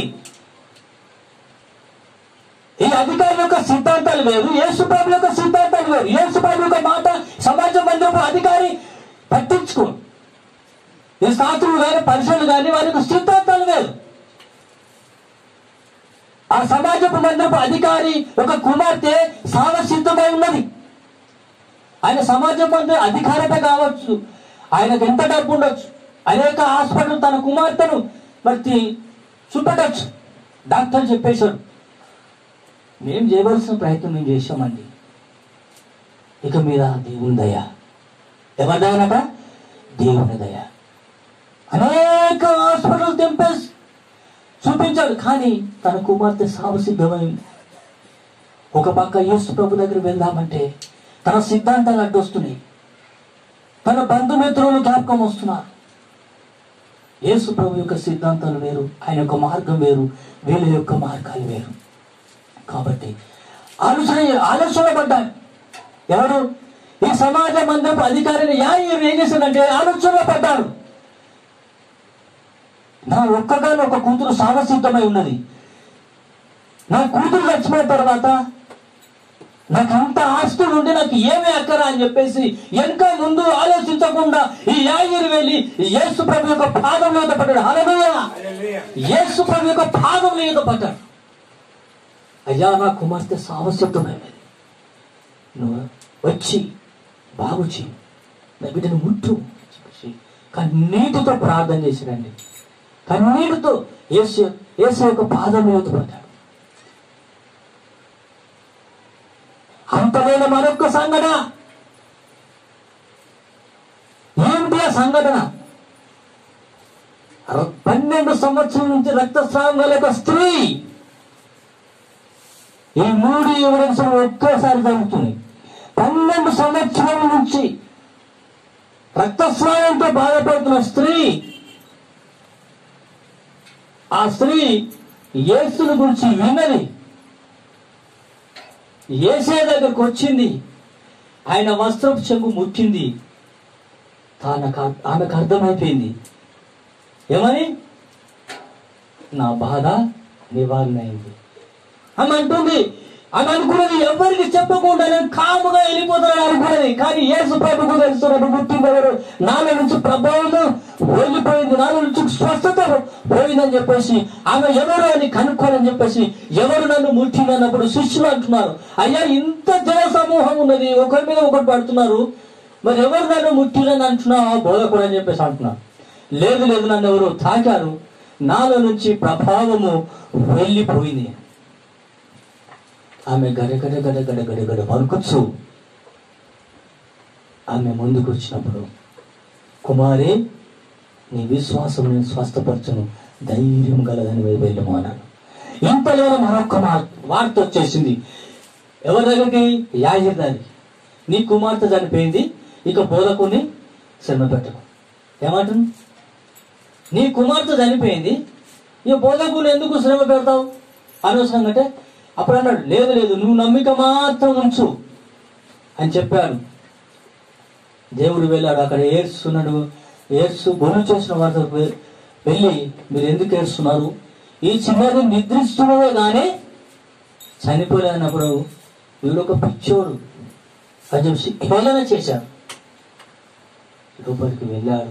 Speaker 1: ఈ అధికారి యొక్క సిద్ధాంతాలు వేరు యేసుప్రభు యొక్క సిద్ధాంతాలు వేరు యేసుప్రభు యొక్క మాట సమాజ మందిరపు అధికారి పట్టించుకో ఈ శాస్త్రులు కానీ పరిశీలన కానీ వారి యొక్క సిద్ధాంతాలు వేరు ఆ సమాజపు మందిరపు అధికారి ఒక కుమార్తె సావసిద్ధమై ఉన్నది ఆయన సమాజం మందిర అధికారత కావచ్చు ఆయనకు ఎంత డబ్బు ఉండొచ్చు అనేక హాస్పిటల్ తన కుమార్తెను మరి చూపెట్టచ్చు డాక్టర్ చెప్పేశాడు మేము చేయవలసిన ప్రయత్నం మేము చేశామండి ఇక మీద దేవుని దయ ఎవరి దయనట దేవుని దయ అనేక హాస్పిటల్ తెంపేసి చూపించాడు కానీ తన కుమార్తె సాగు సిద్ధమైంది ఒక పక్క యేసు ప్రభు దగ్గర వెళ్దామంటే తన సిద్ధాంతాలు అడ్డొస్తున్నాయి తన బంధుమిత్రులు జ్ఞాపకం వస్తున్నారు యేసు ప్రభు యొక్క సిద్ధాంతాలు వేరు ఆయన యొక్క మార్గం వేరు వీళ్ళ యొక్క మార్గాలు వేరు కాబట్టి ఆలోచన ఆలోచన పడ్డాడు ఎవరు ఈ సమాజ మందిరపు అధికారిని యాయరు ఏం చేశాడంటే ఆలోచనలో పడ్డాడు నా ఒక్కగాను ఒక కూతురు సావసిద్ధమై ఉన్నది నా కూతురు చచ్చిపోయిన తర్వాత నాకు అంత ఆస్తులు ఉండి నాకు ఏమి అక్కరా అని చెప్పేసి వెనక ముందు ఆలోచించకుండా ఈ యాగిరి వెళ్ళి యేసు ప్రభు యొక్క పాదంలో ఈత పడ్డాడు హల్లెలూయా
Speaker 2: హల్లెలూయా.
Speaker 1: యేసు ప్రభు యొక్క పాదంలో ఈత పడ్డాడు అయ్యా నా కుమార్తె సావసిద్ధమైనది నువ్వు వచ్చి బాగు చేయి నా బిడ్డను ముట్టు అని చెప్పేసి కన్నీటితో ప్రార్థన చేశాడండి కన్నీటితో యేసు యేసు యొక్క పాదం మీద పడ్డాడు అంతమైన మరొక సంఘటన ఏంటి ఆ సంఘటన అర- పన్నెండు సంవత్సరం నుంచి రక్తస్రావం గల ఒక స్త్రీ ఈ మూడు ఎవిడెన్స్ ఒకేసారి జరుగుతుంది పన్నెండు సంవత్సరాల నుంచి రక్తస్రావంతో బాధపడుతున్న స్త్రీ ఆ స్త్రీ యేసుని గురించి విన్నది ఏసే దగ్గరకు వచ్చింది ఆయన వస్త్రపు చెంగు ముట్టింది తానకు ఆమెకు అర్థమైపోయింది ఏమని నా బాధ నివారణ అయింది ఆమె అంటుంది ఆమె అనుకున్నది ఎవరికి చెప్పకుండా నేను కాముగా వెళ్ళిపోతున్నాను అనుకున్నది కానీ యేసు ప్రభుకు తెలుస్తున్నట్టు గుర్తింపు ఎవరు నాలో నుంచి ప్రభావం వెళ్ళిపోయింది నాలో నుంచి స్వస్థత పోయిందని చెప్పేసి ఆమె ఎవరు అని కనుక్కోనని చెప్పేసి ఎవరు నన్ను ముట్టినప్పుడు శిష్యులు అంటున్నారు అయ్యా ఇంత జన సమూహం ఉన్నది ఒకరి మీద ఒకటి పడుతున్నారు మరి ఎవరు నన్ను ముట్టినని అంటున్నావా బోధకుడు అని చెప్పేసి అంటున్నారు లేదు లేదు నన్ను ఎవరు తాకారు నాలో నుంచి ప్రభావము వెళ్ళిపోయింది ఆమె గడ గడ గడ గడ గడ గడ వరకొచ్చు ఆమె ముందుకు వచ్చినప్పుడు కుమారి నీ విశ్వాసం నేను స్వస్థపరచను ధైర్యం గలదని వెళ్ళము అన్నాడు ఇంతలో మరొక మా- వార్త వచ్చేసింది ఎవరి దగ్గరికి యాజర్ దగ్గరికి నీ కుమార్తె చనిపోయింది ఇక బోధకుని శ్రమ పెట్టకు ఏమంటుంది నీ కుమార్తె చనిపోయింది ఈ బోధకుని ఎందుకు శ్రమ పెడతావు అనవసరంగా అంటే అప్పుడు అన్నాడు లేదు లేదు నువ్వు నమ్మిక మాత్రం ఉంచు అని చెప్పాడు దేవుడు వెళ్ళాడు అక్కడ ఏడ్చున్నాడు ఏడ్చు గొర్రెలు చేసిన వారితో వె- వెళ్ళి మీరు ఎందుకు ఏడుస్తున్నారు ఈ చిన్నది నిద్రిస్తున్నదే కానీ చనిపోలేనప్పుడు వీడు ఒక పిచ్చోడు అని చెప్పి హేళన చేశాడు లోపలికి వెళ్ళాడు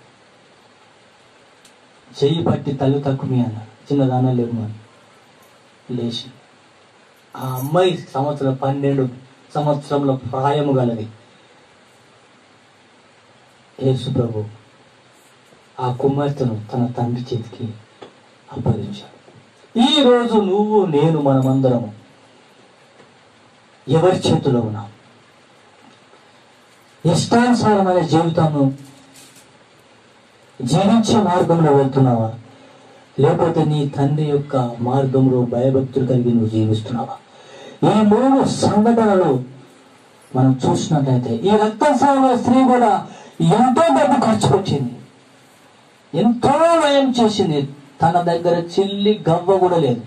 Speaker 1: చెయ్యి పట్టి తల్లి తక్కువ అన్నాడు చిన్నదాన లేవు అని లేచి ఆ అమ్మాయి సంవత్సరం పన్నెండు సంవత్సరంలో ప్రాయము గలది యేసు ప్రభు ఆ కుమార్తెను తన తండ్రి చేతికి అప్పగించాడు ఈ రోజు నువ్వు నేను మనమందరము ఎవరి చేతిలో ఉన్నాం ఇష్టానుసారమైన జీవితాన్ని జీవించే మార్గంలో వెళ్తున్నావా లేకపోతే నీ తండ్రి యొక్క మార్గంలో భయభక్తులు కలిగి నువ్వు జీవిస్తున్నావా ఈ మూడు సంఘటనలు మనం చూసినట్లయితే ఈ రక్తస్రావ స్త్రీ కూడా ఎంతో డబ్బు ఖర్చు పెట్టింది ఎంతో వ్యయం చేసింది తన దగ్గర చిల్లి గవ్వ కూడా లేదు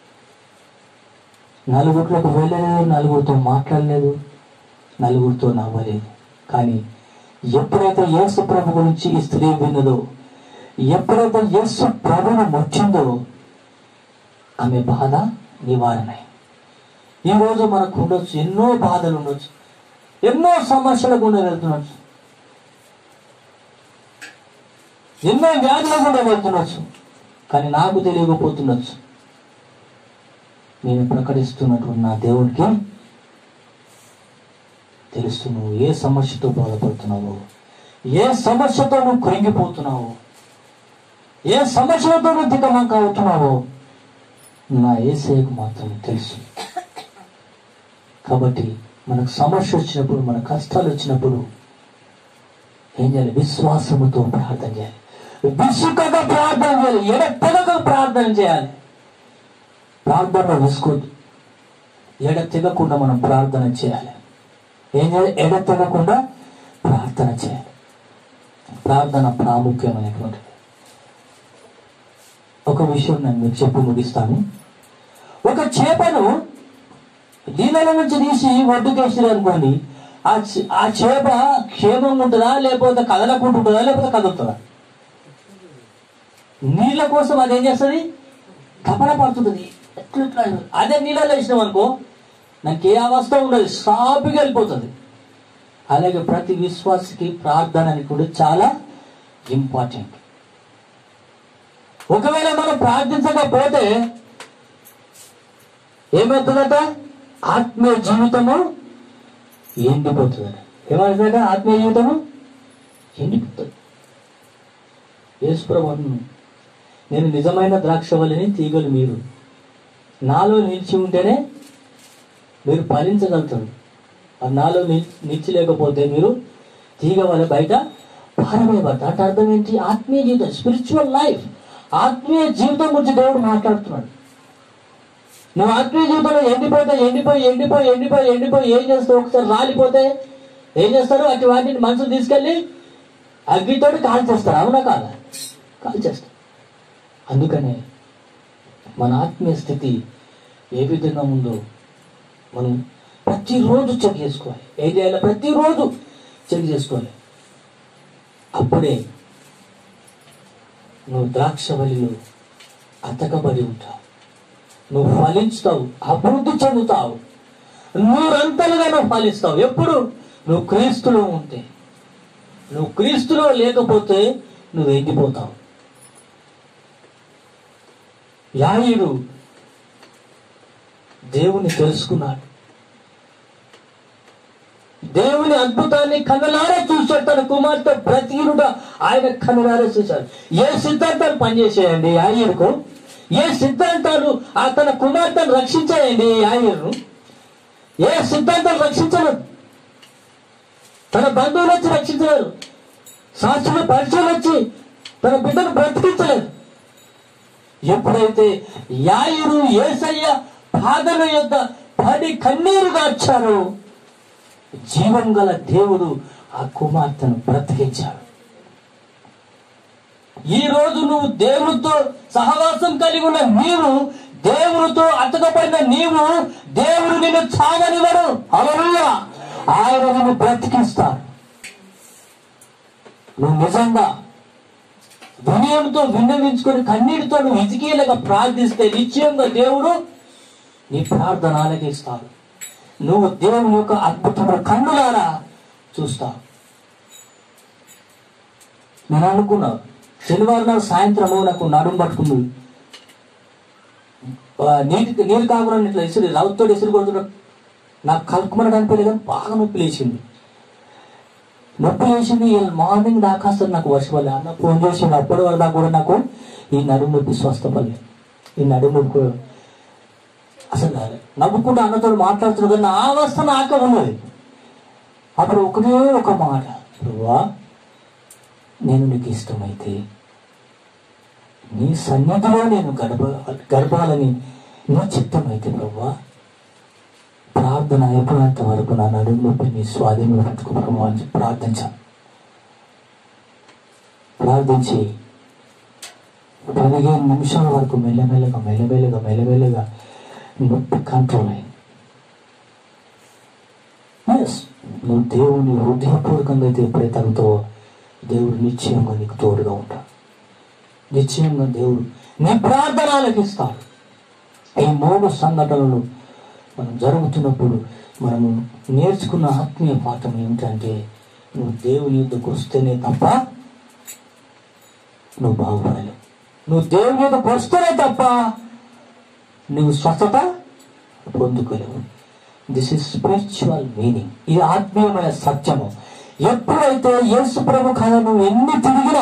Speaker 1: నలుగురిలోకి వెళ్ళలేదు నలుగురితో మాట్లాడలేదు నలుగురితో నవ్వలేదు కానీ ఎప్పుడైతే యేసు ప్రభు గురించి ఈ స్త్రీ విన్నదో ఎప్పుడైతే యేసు ప్రభును ముట్టిందో ఆమె బాధ నివారణ అయింది. ఈ రోజు మనకు ఉండొచ్చు ఎన్నో బాధలు ఉండొచ్చు ఎన్నో సమస్యల గుండా వెళ్తుండొచ్చు ఎన్నో వ్యాధుల గుండా వెళ్తుండొచ్చు కానీ నాకు తెలియకపోతుండొచ్చు నేను ప్రకటిస్తున్నటువంటి నా దేవునికి తెలుసు నువ్వు ఏ సమస్యతో బాధపడుతున్నావో ఏ సమస్యతో నువ్వు కృంగిపోతున్నావో ఏ సమస్యలతో నువ్వు దిగమంక అవుతున్నావో నా ఏసైకు మాత్రం తెలుసు కాబట్టి మనకు సమస్య వచ్చినప్పుడు మన కష్టాలు వచ్చినప్పుడు ఏం చేయాలి విశ్వాసముతో ప్రార్థన చేయాలి విసుకగా ప్రార్థన చేయాలి ఎడతెగక ప్రార్థన చేయాలి ప్రార్థన వేసుకోవద్దు ఎడ తెగకుండా మనం ప్రార్థన చేయాలి ఏం చేయాలి ఎడ తెగకుండా ప్రార్థన చేయాలి ప్రార్థన ప్రాముఖ్యమైనటువంటిది ఒక విషయం నేను మీకు చెప్పి ముగిస్తాను ఒక చేపను నీళ్ళ నుంచి తీసి ఒడ్డుకేసారు అనుకోండి ఆ చే- ఆ చేప క్షేమంగా ఉంటుందా లేకపోతే కదలకుంటుంటుందా లేకపోతే కదులుతుందా నీళ్ళ కోసం అది ఏం చేస్తుంది తపన పడుతుంది ఎట్లా ఎట్లా అదే నీళ్ళలో వేసినాం అనుకో నాకు ఏ అవస్థ ఉండదు సాపిగా వెళ్ళిపోతుంది అలాగే ప్రతి విశ్వాసకి ప్రార్థన అని కూడా చాలా ఇంపార్టెంట్ ఒకవేళ మనం ప్రార్థించకపోతే ఏమవుతుందట ఆత్మీయ జీవితము ఎండిపోతుందట ఏమవుతుందట ఆత్మీయ జీవితము ఎండిపోతుంది యేసుప్రభు అన్నాడు, నేను నిజమైన ద్రాక్షవల్లిని తీగలు మీరు నాలో నిలిచి ఉంటేనే మీరు ఫలించగలుగుతారు ఆ నాలో నిల్- నిలిచి లేకపోతే మీరు తీగ వల్ల బయట పారవేయబడతారు అంటే అర్థం ఏంటి ఆత్మీయ జీవితం స్పిరిచువల్ లైఫ్ ఆత్మీయ జీవితం గురించి దేవుడు మాట్లాడుతున్నాడు నువ్వు ఆత్మీయ జీవితంలో ఎండిపోతే ఎండిపోయి ఎండిపోయి ఎండిపోయి ఎండిపోయి ఏం చేస్తావు ఒకసారి రాలిపోతే ఏం చేస్తారు అటు వాటిని మనుషులు తీసుకెళ్ళి అగ్గితోటి కాల్ చేస్తారు అవునా కాదా కాల్ చేస్తారు అందుకనే మన ఆత్మీయ స్థితి ఏ విధంగా ఉందో మనం ప్రతిరోజు చెక్ చేసుకోవాలి ఏం చేయాలి ప్రతిరోజు చెక్ చేసుకోవాలి అప్పుడే నువ్వు ద్రాక్షవల్లిలో అతకబడి ఉంటావు నువ్వు ఫలించుతావు అభివృద్ధి చెందుతావు నూరంతలుగా నువ్వు ఫలిస్తావు ఎప్పుడు నువ్వు క్రీస్తులో ఉంటే నువ్వు క్రీస్తులో లేకపోతే నువ్వు ఎండిపోతావు యాయుడు దేవుని తెలుసుకున్నాడు దేవుని అద్భుతాన్ని కన్నలారా చూశాడు తన కుమార్తె బ్రతికినుడ ఆయన కన్నలారా చూశాడు ఏ సిద్ధాంతాలు పనిచేసేయండి యాయుడుకు ఏ సిద్ధాంతాలు ఆ తన కుమార్తెను రక్షించాయండి యాయుడు ఏ సిద్ధాంతాలు రక్షించలేదు తన బంధువులు వచ్చి రక్షించలేరు శాస్త్రులు పరిచయం వచ్చి తన బిడ్డను బ్రతికించలేదు ఎప్పుడైతే యాయురు ఏసయ్య పాదల యొక్క పడి కన్నీరు గార్చారో జీవం గల దేవుడు ఆ కుమార్తెను బ్రతికించాడు ఈ రోజు నువ్వు దేవునితో సహవాసం కలిగి ఉన్న నీవు దేవునితో అతకబడిన నీవు దేవుడు నిన్ను చావనివ్వడు హల్లెలూయా ఆయన నిన్ను బ్రతికిస్తాడు నువ్వు నిజంగా వినయంతో విన్నవించుకొని కన్నీటితో నువ్వు ఇజికీలుగా ప్రార్థిస్తే నిశ్చయంగా దేవుడు నీ ప్రార్థన ఆలకిస్తాడు నువ్వు దేవుని యొక్క అద్భుతమైన కన్నులారా చూస్తావు నేను అనుకున్నా శనివారం నాడు సాయంత్రము నాకు నడుము పట్టుకుంది ఆ, నీటి నీరు కాకుండా ఇట్లా ఇసురు రౌతో ఇసురు కొడుతున్నాడు నాకు కలుపుకున్నాడు అనిపించలేదు కానీ బాగా నొప్పి లేచింది నొప్పి లేచింది ఇవాళ మార్నింగ్ దాకా అసలు నాకు వర్షపడలే అన్న ఫోన్ చేసిండు అప్పటి వరకు దాకా కూడా నాకు ఈ నడుము నొప్పి స్వస్థపడలేదు ఈ నడుము నొప్పి అసలు రాలే. నవ్వుకుంటూ అన్నతో మాట్లాడుతున్నాడు కానీ నా అవస్థ నాకే ఉన్నది అప్పుడు ఒకటే ఒక మాట ప్రభువా నేను నీకు ఇష్టమైతే నీ సన్నిధిలో నేను గడప గడపాలని నీ చిత్తమైతే ప్రభువా ప్రార్థన అయిపోయినంత వరకు నా నడుము నొప్పి నీ స్వాధీనంలో పెట్టుకో ప్రభు అని చెప్పి ప్రార్థించాను ప్రార్థించి పదిహేను నిమిషాల వరకు మెల్లమెల్లగా మెల్లమెల్లగా మెల్లమెల్లగా నొప్పి కంట్రోల్ అయింది ఎస్ నువ్వు దేవుని హృదయపూర్వకంగా అయితే ఎప్పుడైతే అనుతావో దేవుడు నిశ్చయంగా నీకు తోడుగా ఉంటాడు నిశ్చయంగా దేవుడు నీ ప్రార్థన ఆలకిస్తాడు ఈ మూడు సంఘటనలు మనం జరుగుతున్నప్పుడు మనము నేర్చుకున్న ఆత్మీయ పాఠం ఏమిటంటే నువ్వు దేవుని యుద్ధకు వస్తేనే తప్ప నువ్వు బాగుపడలేవు నువ్వు దేవుని యుద్ధకు వస్తేనే తప్ప నువ్వు స్వస్థత పొందుకోలేవు దిస్ ఇస్ స్పిరిచువల్ మీనింగ్ ఇది ఆత్మీయమైన సత్యము ఎప్పుడైతే యేసు ప్రభు కథ నువ్వు ఎన్ని తిరిగినా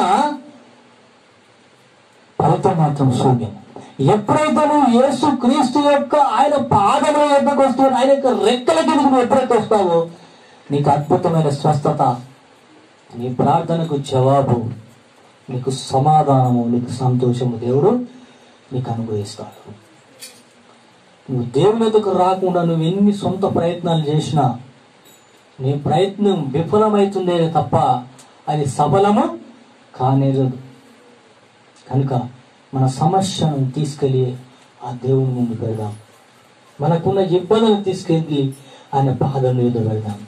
Speaker 1: ఫలితం మాత్రం శూన్యం ఎప్పుడైతే నువ్వు యేసు క్రీస్తు యొక్క ఆయన పాదముల యొక్కకు వస్తూ ఆయన యొక్క రెక్కల కింద నువ్వు ఎప్పుడైతే వస్తావో నీకు అద్భుతమైన స్వస్థత నీ ప్రార్థనకు జవాబు నీకు సమాధానము నీకు సంతోషము దేవుడు నీకు అనుగ్రహిస్తాడు నువ్వు దేవుని ఎదుకు రాకుండా నువ్వు ఎన్ని సొంత ప్రయత్నాలు చేసినా నీ ప్రయత్నం విఫలమవుతుందే తప్ప అది సఫలము కానేరదు కనుక మన సమస్యను తీసుకెళ్ళి ఆ దేవుని ముందు పెడదాం మనకున్న ఇబ్బందులను తీసుకెళ్ళి ఆయన పాదం మీద పెడదాం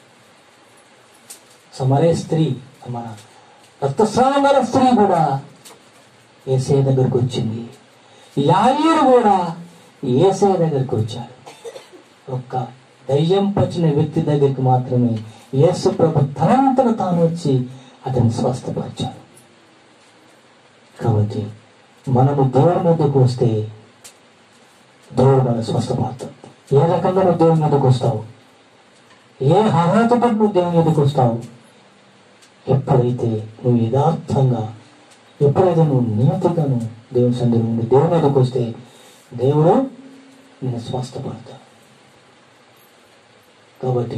Speaker 1: సమరే స్త్రీ మన రక్తస్రావణ స్త్రీ కూడా ఏసే దగ్గరకు వచ్చింది యాయరు కూడా ఏసే దగ్గరకు వచ్చాడు ఒక్క దయ్యం పచ్చిన వ్యక్తి దగ్గరికి మాత్రమే యేసు ప్రభు తనంతట తాను వచ్చి అతన్ని స్వస్థపరిచాడు కాబట్టి మనము దేవుని మీదకు వస్తే దేవుడు మన స్వస్థపడతాడు ఏ రకంగా నువ్వు దేవుని మీదకు వస్తావు ఏ అర్హతతో నువ్వు దేవుని మీదకు వస్తావు ఎప్పుడైతే నువ్వు యథార్థంగా ఎప్పుడైతే నువ్వు నియతగాను దేవుని సందర్భం నుండి దేవుని మీదకు వస్తే దేవుడు నేను స్వస్థపడతాడు కాబట్టి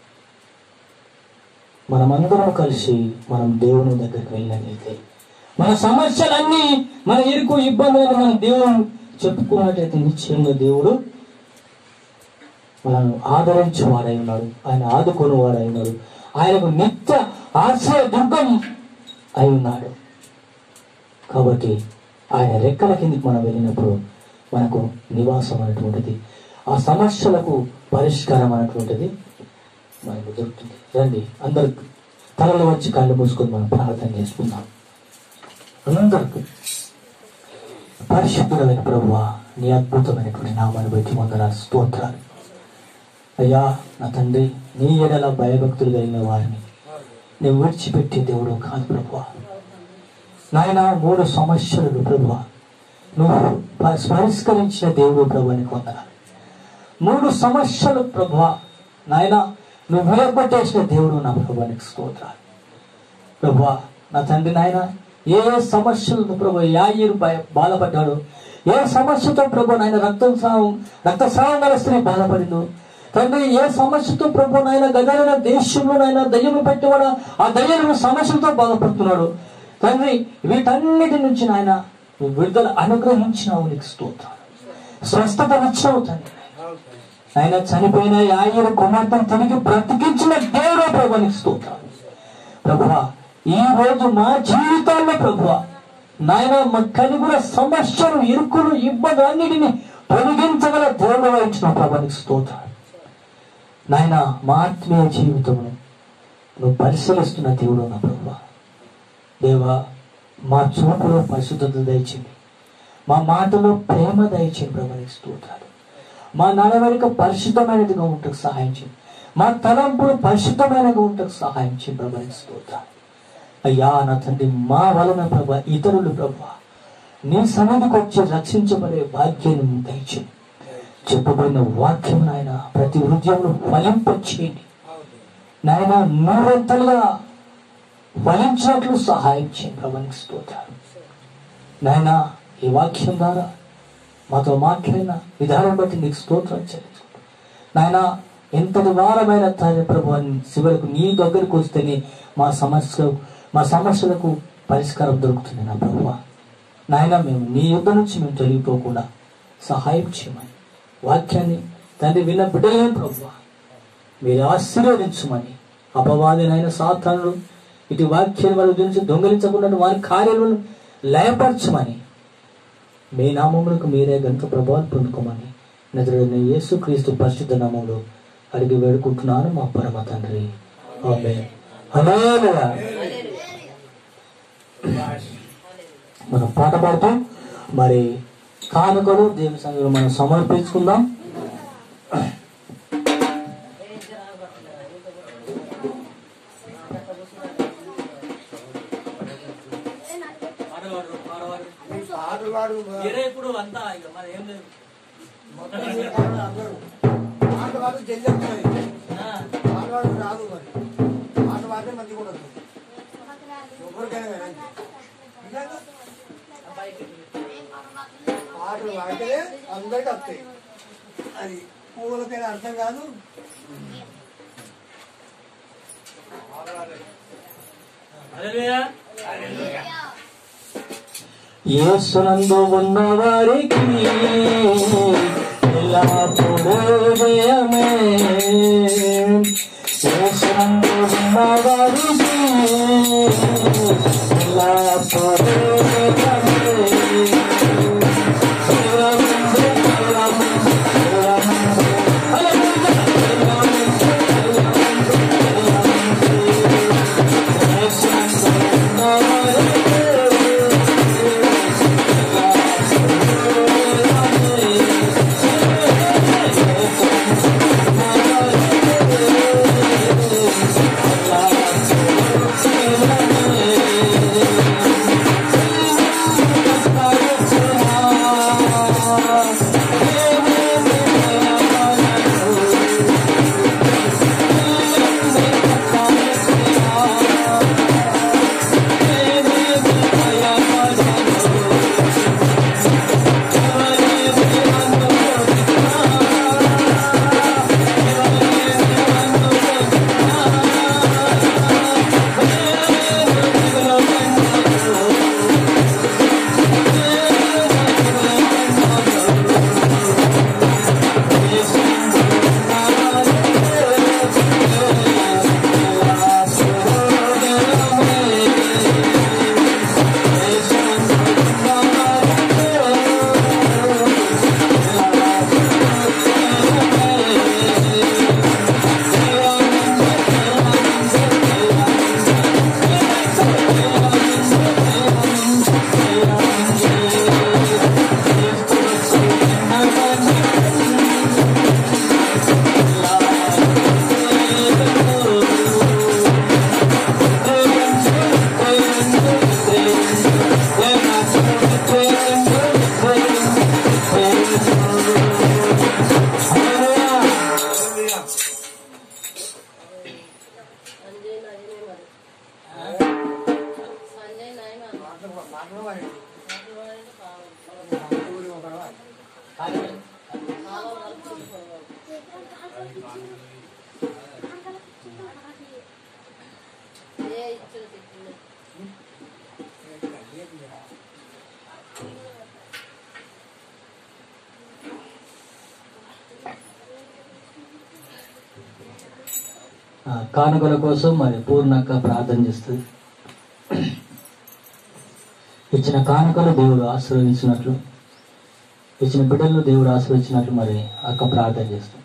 Speaker 1: మనమందరం కలిసి మనం దేవుని దగ్గరికి వెళ్ళినట్లయితే మన సమస్యలన్నీ మన ఇరుకు ఇబ్బందులను మనం దేవుడు చెప్పుకున్నట్లయితే నిశ్చయంగా దేవుడు మనల్ని ఆదరించేవాడై ఉన్నాడు ఆయన ఆదుకునేవాడై ఉన్నాడు ఆయనకు నిత్య ఆశ్రయ దుర్గం అయి ఉన్నాడు కాబట్టి ఆయన రెక్కల కిందికి మనం వెళ్ళినప్పుడు మనకు నివాసం అనేటువంటిది ఆ సమస్యలకు పరిష్కారం అనేటువంటిది మనకు దొరుకుతుంది రండి అందరు తలలు వచ్చి కళ్ళు మూసుకొని మనం ప్రార్థన చేసుకుందాం అందరికి పరిశుద్ధుడమైన ప్రభువ నీ అద్భుతమైనటువంటి నామాన్ని బట్టి వందన స్తోత్రాలు అయ్యా నా తండ్రి నీ ఎడల భయభక్తులు కలిగిన వారిని నేను విడిచిపెట్టే దేవుడు కాదు ప్రభువ నాయన మూడు సమస్యలు ప్రభువ నువ్వు ప- పరిష్కరించిన దేవుడు ప్రభు అని కొందనాలు మూడు సమస్యలు ప్రభు నాయన నువ్వు విలగొట్టేసిన దేవుడు నా ప్రభానికి స్తోత్రాలు ప్రభు నా తండ్రి నాయన ఏ ఏ సమస్యలతో ప్రభు యాయిరు భయ- బాధపడ్డాడు ఏ సమస్యతో ప్రభు నాయన రక్తస్రావం రక్తస్రావం గల స్త్రీ బాధపడిందో తండ్రి ఏ సమస్యతో ప్రభు నాయన గదైన దేశంలో నాయన దయ్యము పెట్టేవాడు ఆ దయ్యము సమస్యలతో బాధపడుతున్నాడు తండ్రి వీటన్నిటి నుంచి నాయన నువ్వు విడుదల అనుగ్రహించినావు నీకు స్తోత్రాలు స్వస్థత ఇచ్చావు తండ్రి ఆయన చనిపోయిన ఆయన కుమార్తెను తిరిగి బ్రతికించిన దేవుడే ప్రభునికి స్తోత్రాలు ప్రభువా ఈ రోజు మా జీవితాల్లో ప్రభువా నాయన మా కలిగిన సమస్యలు ఇరుకులు ఇబ్బంది అన్నిటిని తొలగించగల దేవుడు ఇచ్చిన ప్రభునికి స్తోత్రాలు నాయన మా ఆత్మీయ జీవితమును నువ్వు పరిశీలిస్తున్న దేవుడు నా ప్రభువా దేవా మా చూపులో పరిశుద్ధత దయచింది మా మాటలో ప్రేమ దయచింది ప్రభునికి స్తోత్రాలు మా నడవడిక పరిశుద్ధమైనదిగా ఉంటకు సహాయం చేయండి మా తలంపులు పరిశుద్ధమైనగా ఉంటకు సహాయం చేయండి ప్రభునికి స్తోత్రాలు అయ్యా నా తండ్రి మా వలన ప్రభ ఇతరులు ప్రభ నీ సన్నిధికి వచ్చి రక్షించబడే భాగ్యాన్ని దయచేయండి చెప్పబడిన వాక్యం నాయన ప్రతి హృదయంలో ఫలింపచేయండి నాయన నూరంతలుగా ఫలించినట్లు సహాయం చేయండి ప్రభునికి స్తోత్రాలు నాయన ఈ వాక్యం ద్వారా మాతో మాట్లాడిన విధానం బట్టి నీకు స్తోత్రం చెల్లించు నాయన ఎంతటి వారమైన తండ్రి ప్రభు చివరకు నీ దగ్గరకు వస్తేనే మా సమస్య మా సమస్యలకు పరిష్కారం దొరుకుతుంది నా ప్రభు నాయన మేము నీ యుద్ధ నుంచి మేము తొలగిపోకుండా సహాయం చేయమని వాక్యాన్ని తండ్రి విన్న బిడ్డలే ప్రభు మీరు ఆశీర్వదించమని అపవాదినైన సాతానుడు ఇటు వాక్యాన్ని వారి గురించి దొంగలించకుండా వారి కార్యాలను లయపరచమని మీ నామములకు మీరే గంట ప్రభావం పొందుకోమని నజరుడైన యేసు క్రీస్తు పరిశుద్ధ నామంలో అడిగి వేడుకుంటున్నాను మా పరమ తండ్రి ఆమేన్. హల్లెలూయా. మనం పాట పాడుతూ మరి కానుకలు దేవుని సంఘంలో మనం సమర్పించుకుందాం
Speaker 2: ఆటగాడు
Speaker 1: ఇప్పుడు అంతా ఇక మరి ఏం లేదు
Speaker 2: అందరూ ఆటగాడు చెల్లెత్తున్నాయి ఆటగాడు రాదు మరి ఆటగాడే మంచి కూడా వస్తుంది. ఎవరికైనా కానీ. నిజంగా ఆటలు ఆడితే అందరికి వస్తాయి అది పువ్వులకైనా అర్థం కాదు
Speaker 1: యేసునందు ఉన్న వారికి ఎల్లప్పుడూ జయమే యేసునందు ఉన్న వారికి ఎల్లప్పుడూ జయమే శివముందు, శివముందు, శివముందు. హల్లెలూయా. శివముందు, శివముందు, శివముందు. యేసునందు ఉన్న వారికి
Speaker 4: సంజయ్ నయమే మరి సంజయ్ నయమా
Speaker 2: మాటలు మాటలు వాడండి.
Speaker 4: మాట్లాడండి కావాలి
Speaker 2: ఊరి ఒకడు వాడు.
Speaker 4: చాలా వరకు ఏ ఇచ్చిన తిట్టింది
Speaker 1: ఆ, కానుకల కోసం మరి పూర్ణక్క ప్రార్థన చేస్తుంది ఇచ్చిన కానుకలు దేవుడు ఆశీర్వదించినట్లు ఇచ్చిన బిడ్డలను దేవుడు ఆశీర్వదించినట్లు మరి అక్క ప్రార్థన చేస్తుంది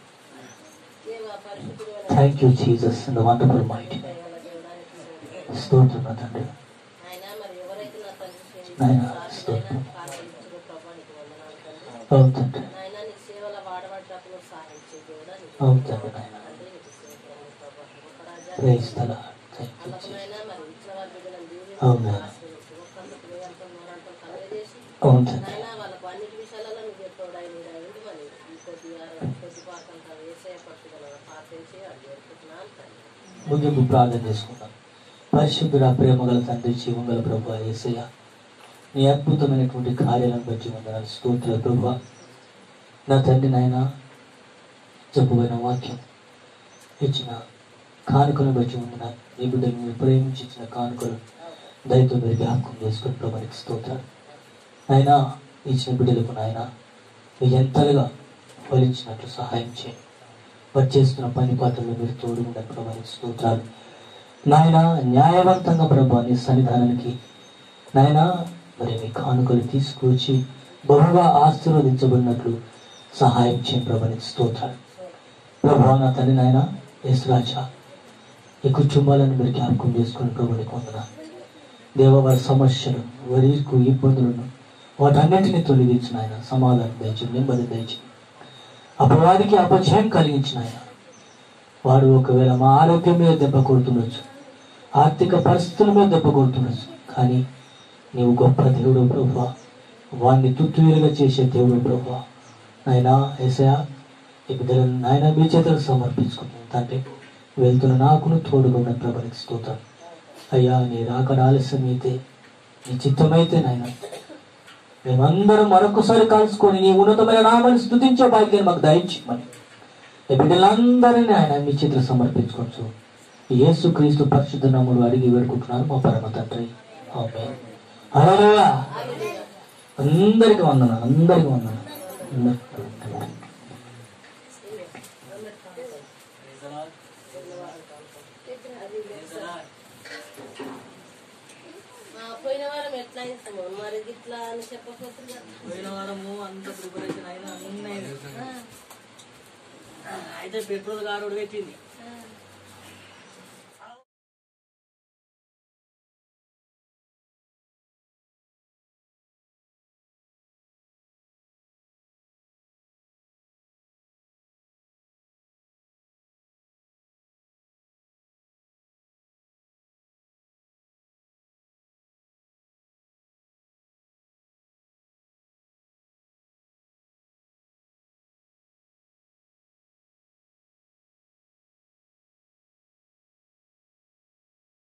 Speaker 4: దేవా పరిశుద్ధుడైన
Speaker 1: thank you Jesus the wonderful might
Speaker 4: దయగల దేవుడానికి
Speaker 1: స్తోత్రం నా తండ్రి
Speaker 4: ఆయన మరి ఎవరైతే నా తండ్రి
Speaker 1: నాయనా,
Speaker 4: సేవించారో
Speaker 1: స్తోత్రం.
Speaker 4: కాపాడించిన ప్రభానికి వందనాలు తండ్రి
Speaker 1: అవును తండ్రి
Speaker 4: నాయన నీ సేవల వాడబడ్డప్పుడు సహాయం చేయకుండా
Speaker 1: అవును తండ్రి నాయన
Speaker 4: తండ్రి నీకు స్తోత్రములు ప్రభా. ఒక రాజా
Speaker 1: ప్రేస్ తల థ్యాంక్ యూ
Speaker 4: అల్లకమైనా మరి ఇచ్చిన వారి బిడ్డలను దీవించి
Speaker 1: అవును.
Speaker 4: ఆశీర్వదించు. ఒక్కళ్ళకు వేయంతో నూరంతో కలగజేసి
Speaker 1: అవును తండ్రి
Speaker 4: నాయనా వాళ్ళకు అన్నిటి విషయాలలో నువ్వు తోడై నీడై ఉండి మరి ఈ కొద్ది కొద్ది పాకంతా వేసే పట్టుదల ప్రార్థించి అది జరుపుతున్నాను తండ్రి
Speaker 1: ముగింపు ప్రార్థన చేసుకుందాం పరిశుద్ధుడ ప్రేమగల తండ్రి జీవంగల ప్రభు ఏసయ్య నీ అద్భుతమైనటువంటి కార్యాలను బట్టి వందనాలు స్తోత్ర ప్రభు నా తండ్రి నాయన చెప్పబోయిన వాక్యం ఇచ్చిన కానుకను బట్టి వందనాలు నీ బిడ్డ మీరు ప్రేమించి ఇచ్చిన కానుకలు దయతో మీరు జ్ఞాపకం చేసుకుని ప్రభానికి స్తోత్రాలు నాయన ఇచ్చిన బిడ్డలకు నాయన మీరు ఎంతలుగా ఫలించినట్లు సహాయం చేయండి వారు చేస్తున్న పని పాత్రలు మీరు తోడు ఉండే ప్రభానికి స్తోత్రాలు నాయన న్యాయవంతంగా ప్రభా నీ సన్నిధానానికి నాయన మరి మీ కానుకలు తీసుకొచ్చి బహుగా ఆశీర్వదించబడినట్లు సహాయం చేయండి ప్రభానికి స్తోత్రాలు ప్రభా నా తండ్రి నాయన ఎస్ రాజా ఈ కుటుంబాలను మీరు జ్ఞాపకం చేసుకుని ప్రభునికి వందన దేవ వారి సమస్యలు వారి ఇరుకు ఇబ్బందులను వాటన్నిటిని తొలగించిన ఆయన సమాధానం దయచు నెమ్మది దయచు అపవాదికి అపజయం కలిగించిన ఆయన వాడు ఒకవేళ మా ఆరోగ్యం మీద దెబ్బ కొడుతుండొచ్చు ఆర్థిక పరిస్థితుల మీద దెబ్బ కొడుతుండొచ్చు కానీ నీవు గొప్ప దేవుడు ప్రభా వాడిని తుత్తువేలుగా చేసే దేవుడు ప్రభా నాయనా ఏసయా ఈ బిడ్డలను నాయన మీ చేతులకు సమర్పించుకుంటున్నాను తండ్రి వెళ్తున్న నాకును తోడుగా ఉన్న ప్రభానికి స్తోత్రం అయ్యా నీ రాకడ ఆలస్యం అయితే నీ చిత్తమైతే నాయన మేమందరం మరొకసారి కలుసుకొని నీ ఉన్నతమైన నామాన్ని స్థుతించే భాగ్యాన్ని మాకు దయచేయమని ఈ బిడ్డలందరినీ ఆయన మీ చేతులు సమర్పించుకోవచ్చు యేసు క్రీస్తు పరిశుద్ధ నామములు అడిగి వేడుకుంటున్నాను మా పరమ తండ్రి ఆమేన్. హల్లెలూయా. అందరికి వందనాలు అందరికి వందనాలు అందరికీ వందనాలు.
Speaker 4: ఆ, పోయిన వారం ఎట్లా ఇస్తాము మరి ఇట్లా అని చెప్పకపోతే
Speaker 5: పోయిన వారము అంత ప్రిపరేషన్ అయినా అన్నీ అయినాయి. అయితే పెట్రోల్ కారు పెట్టింది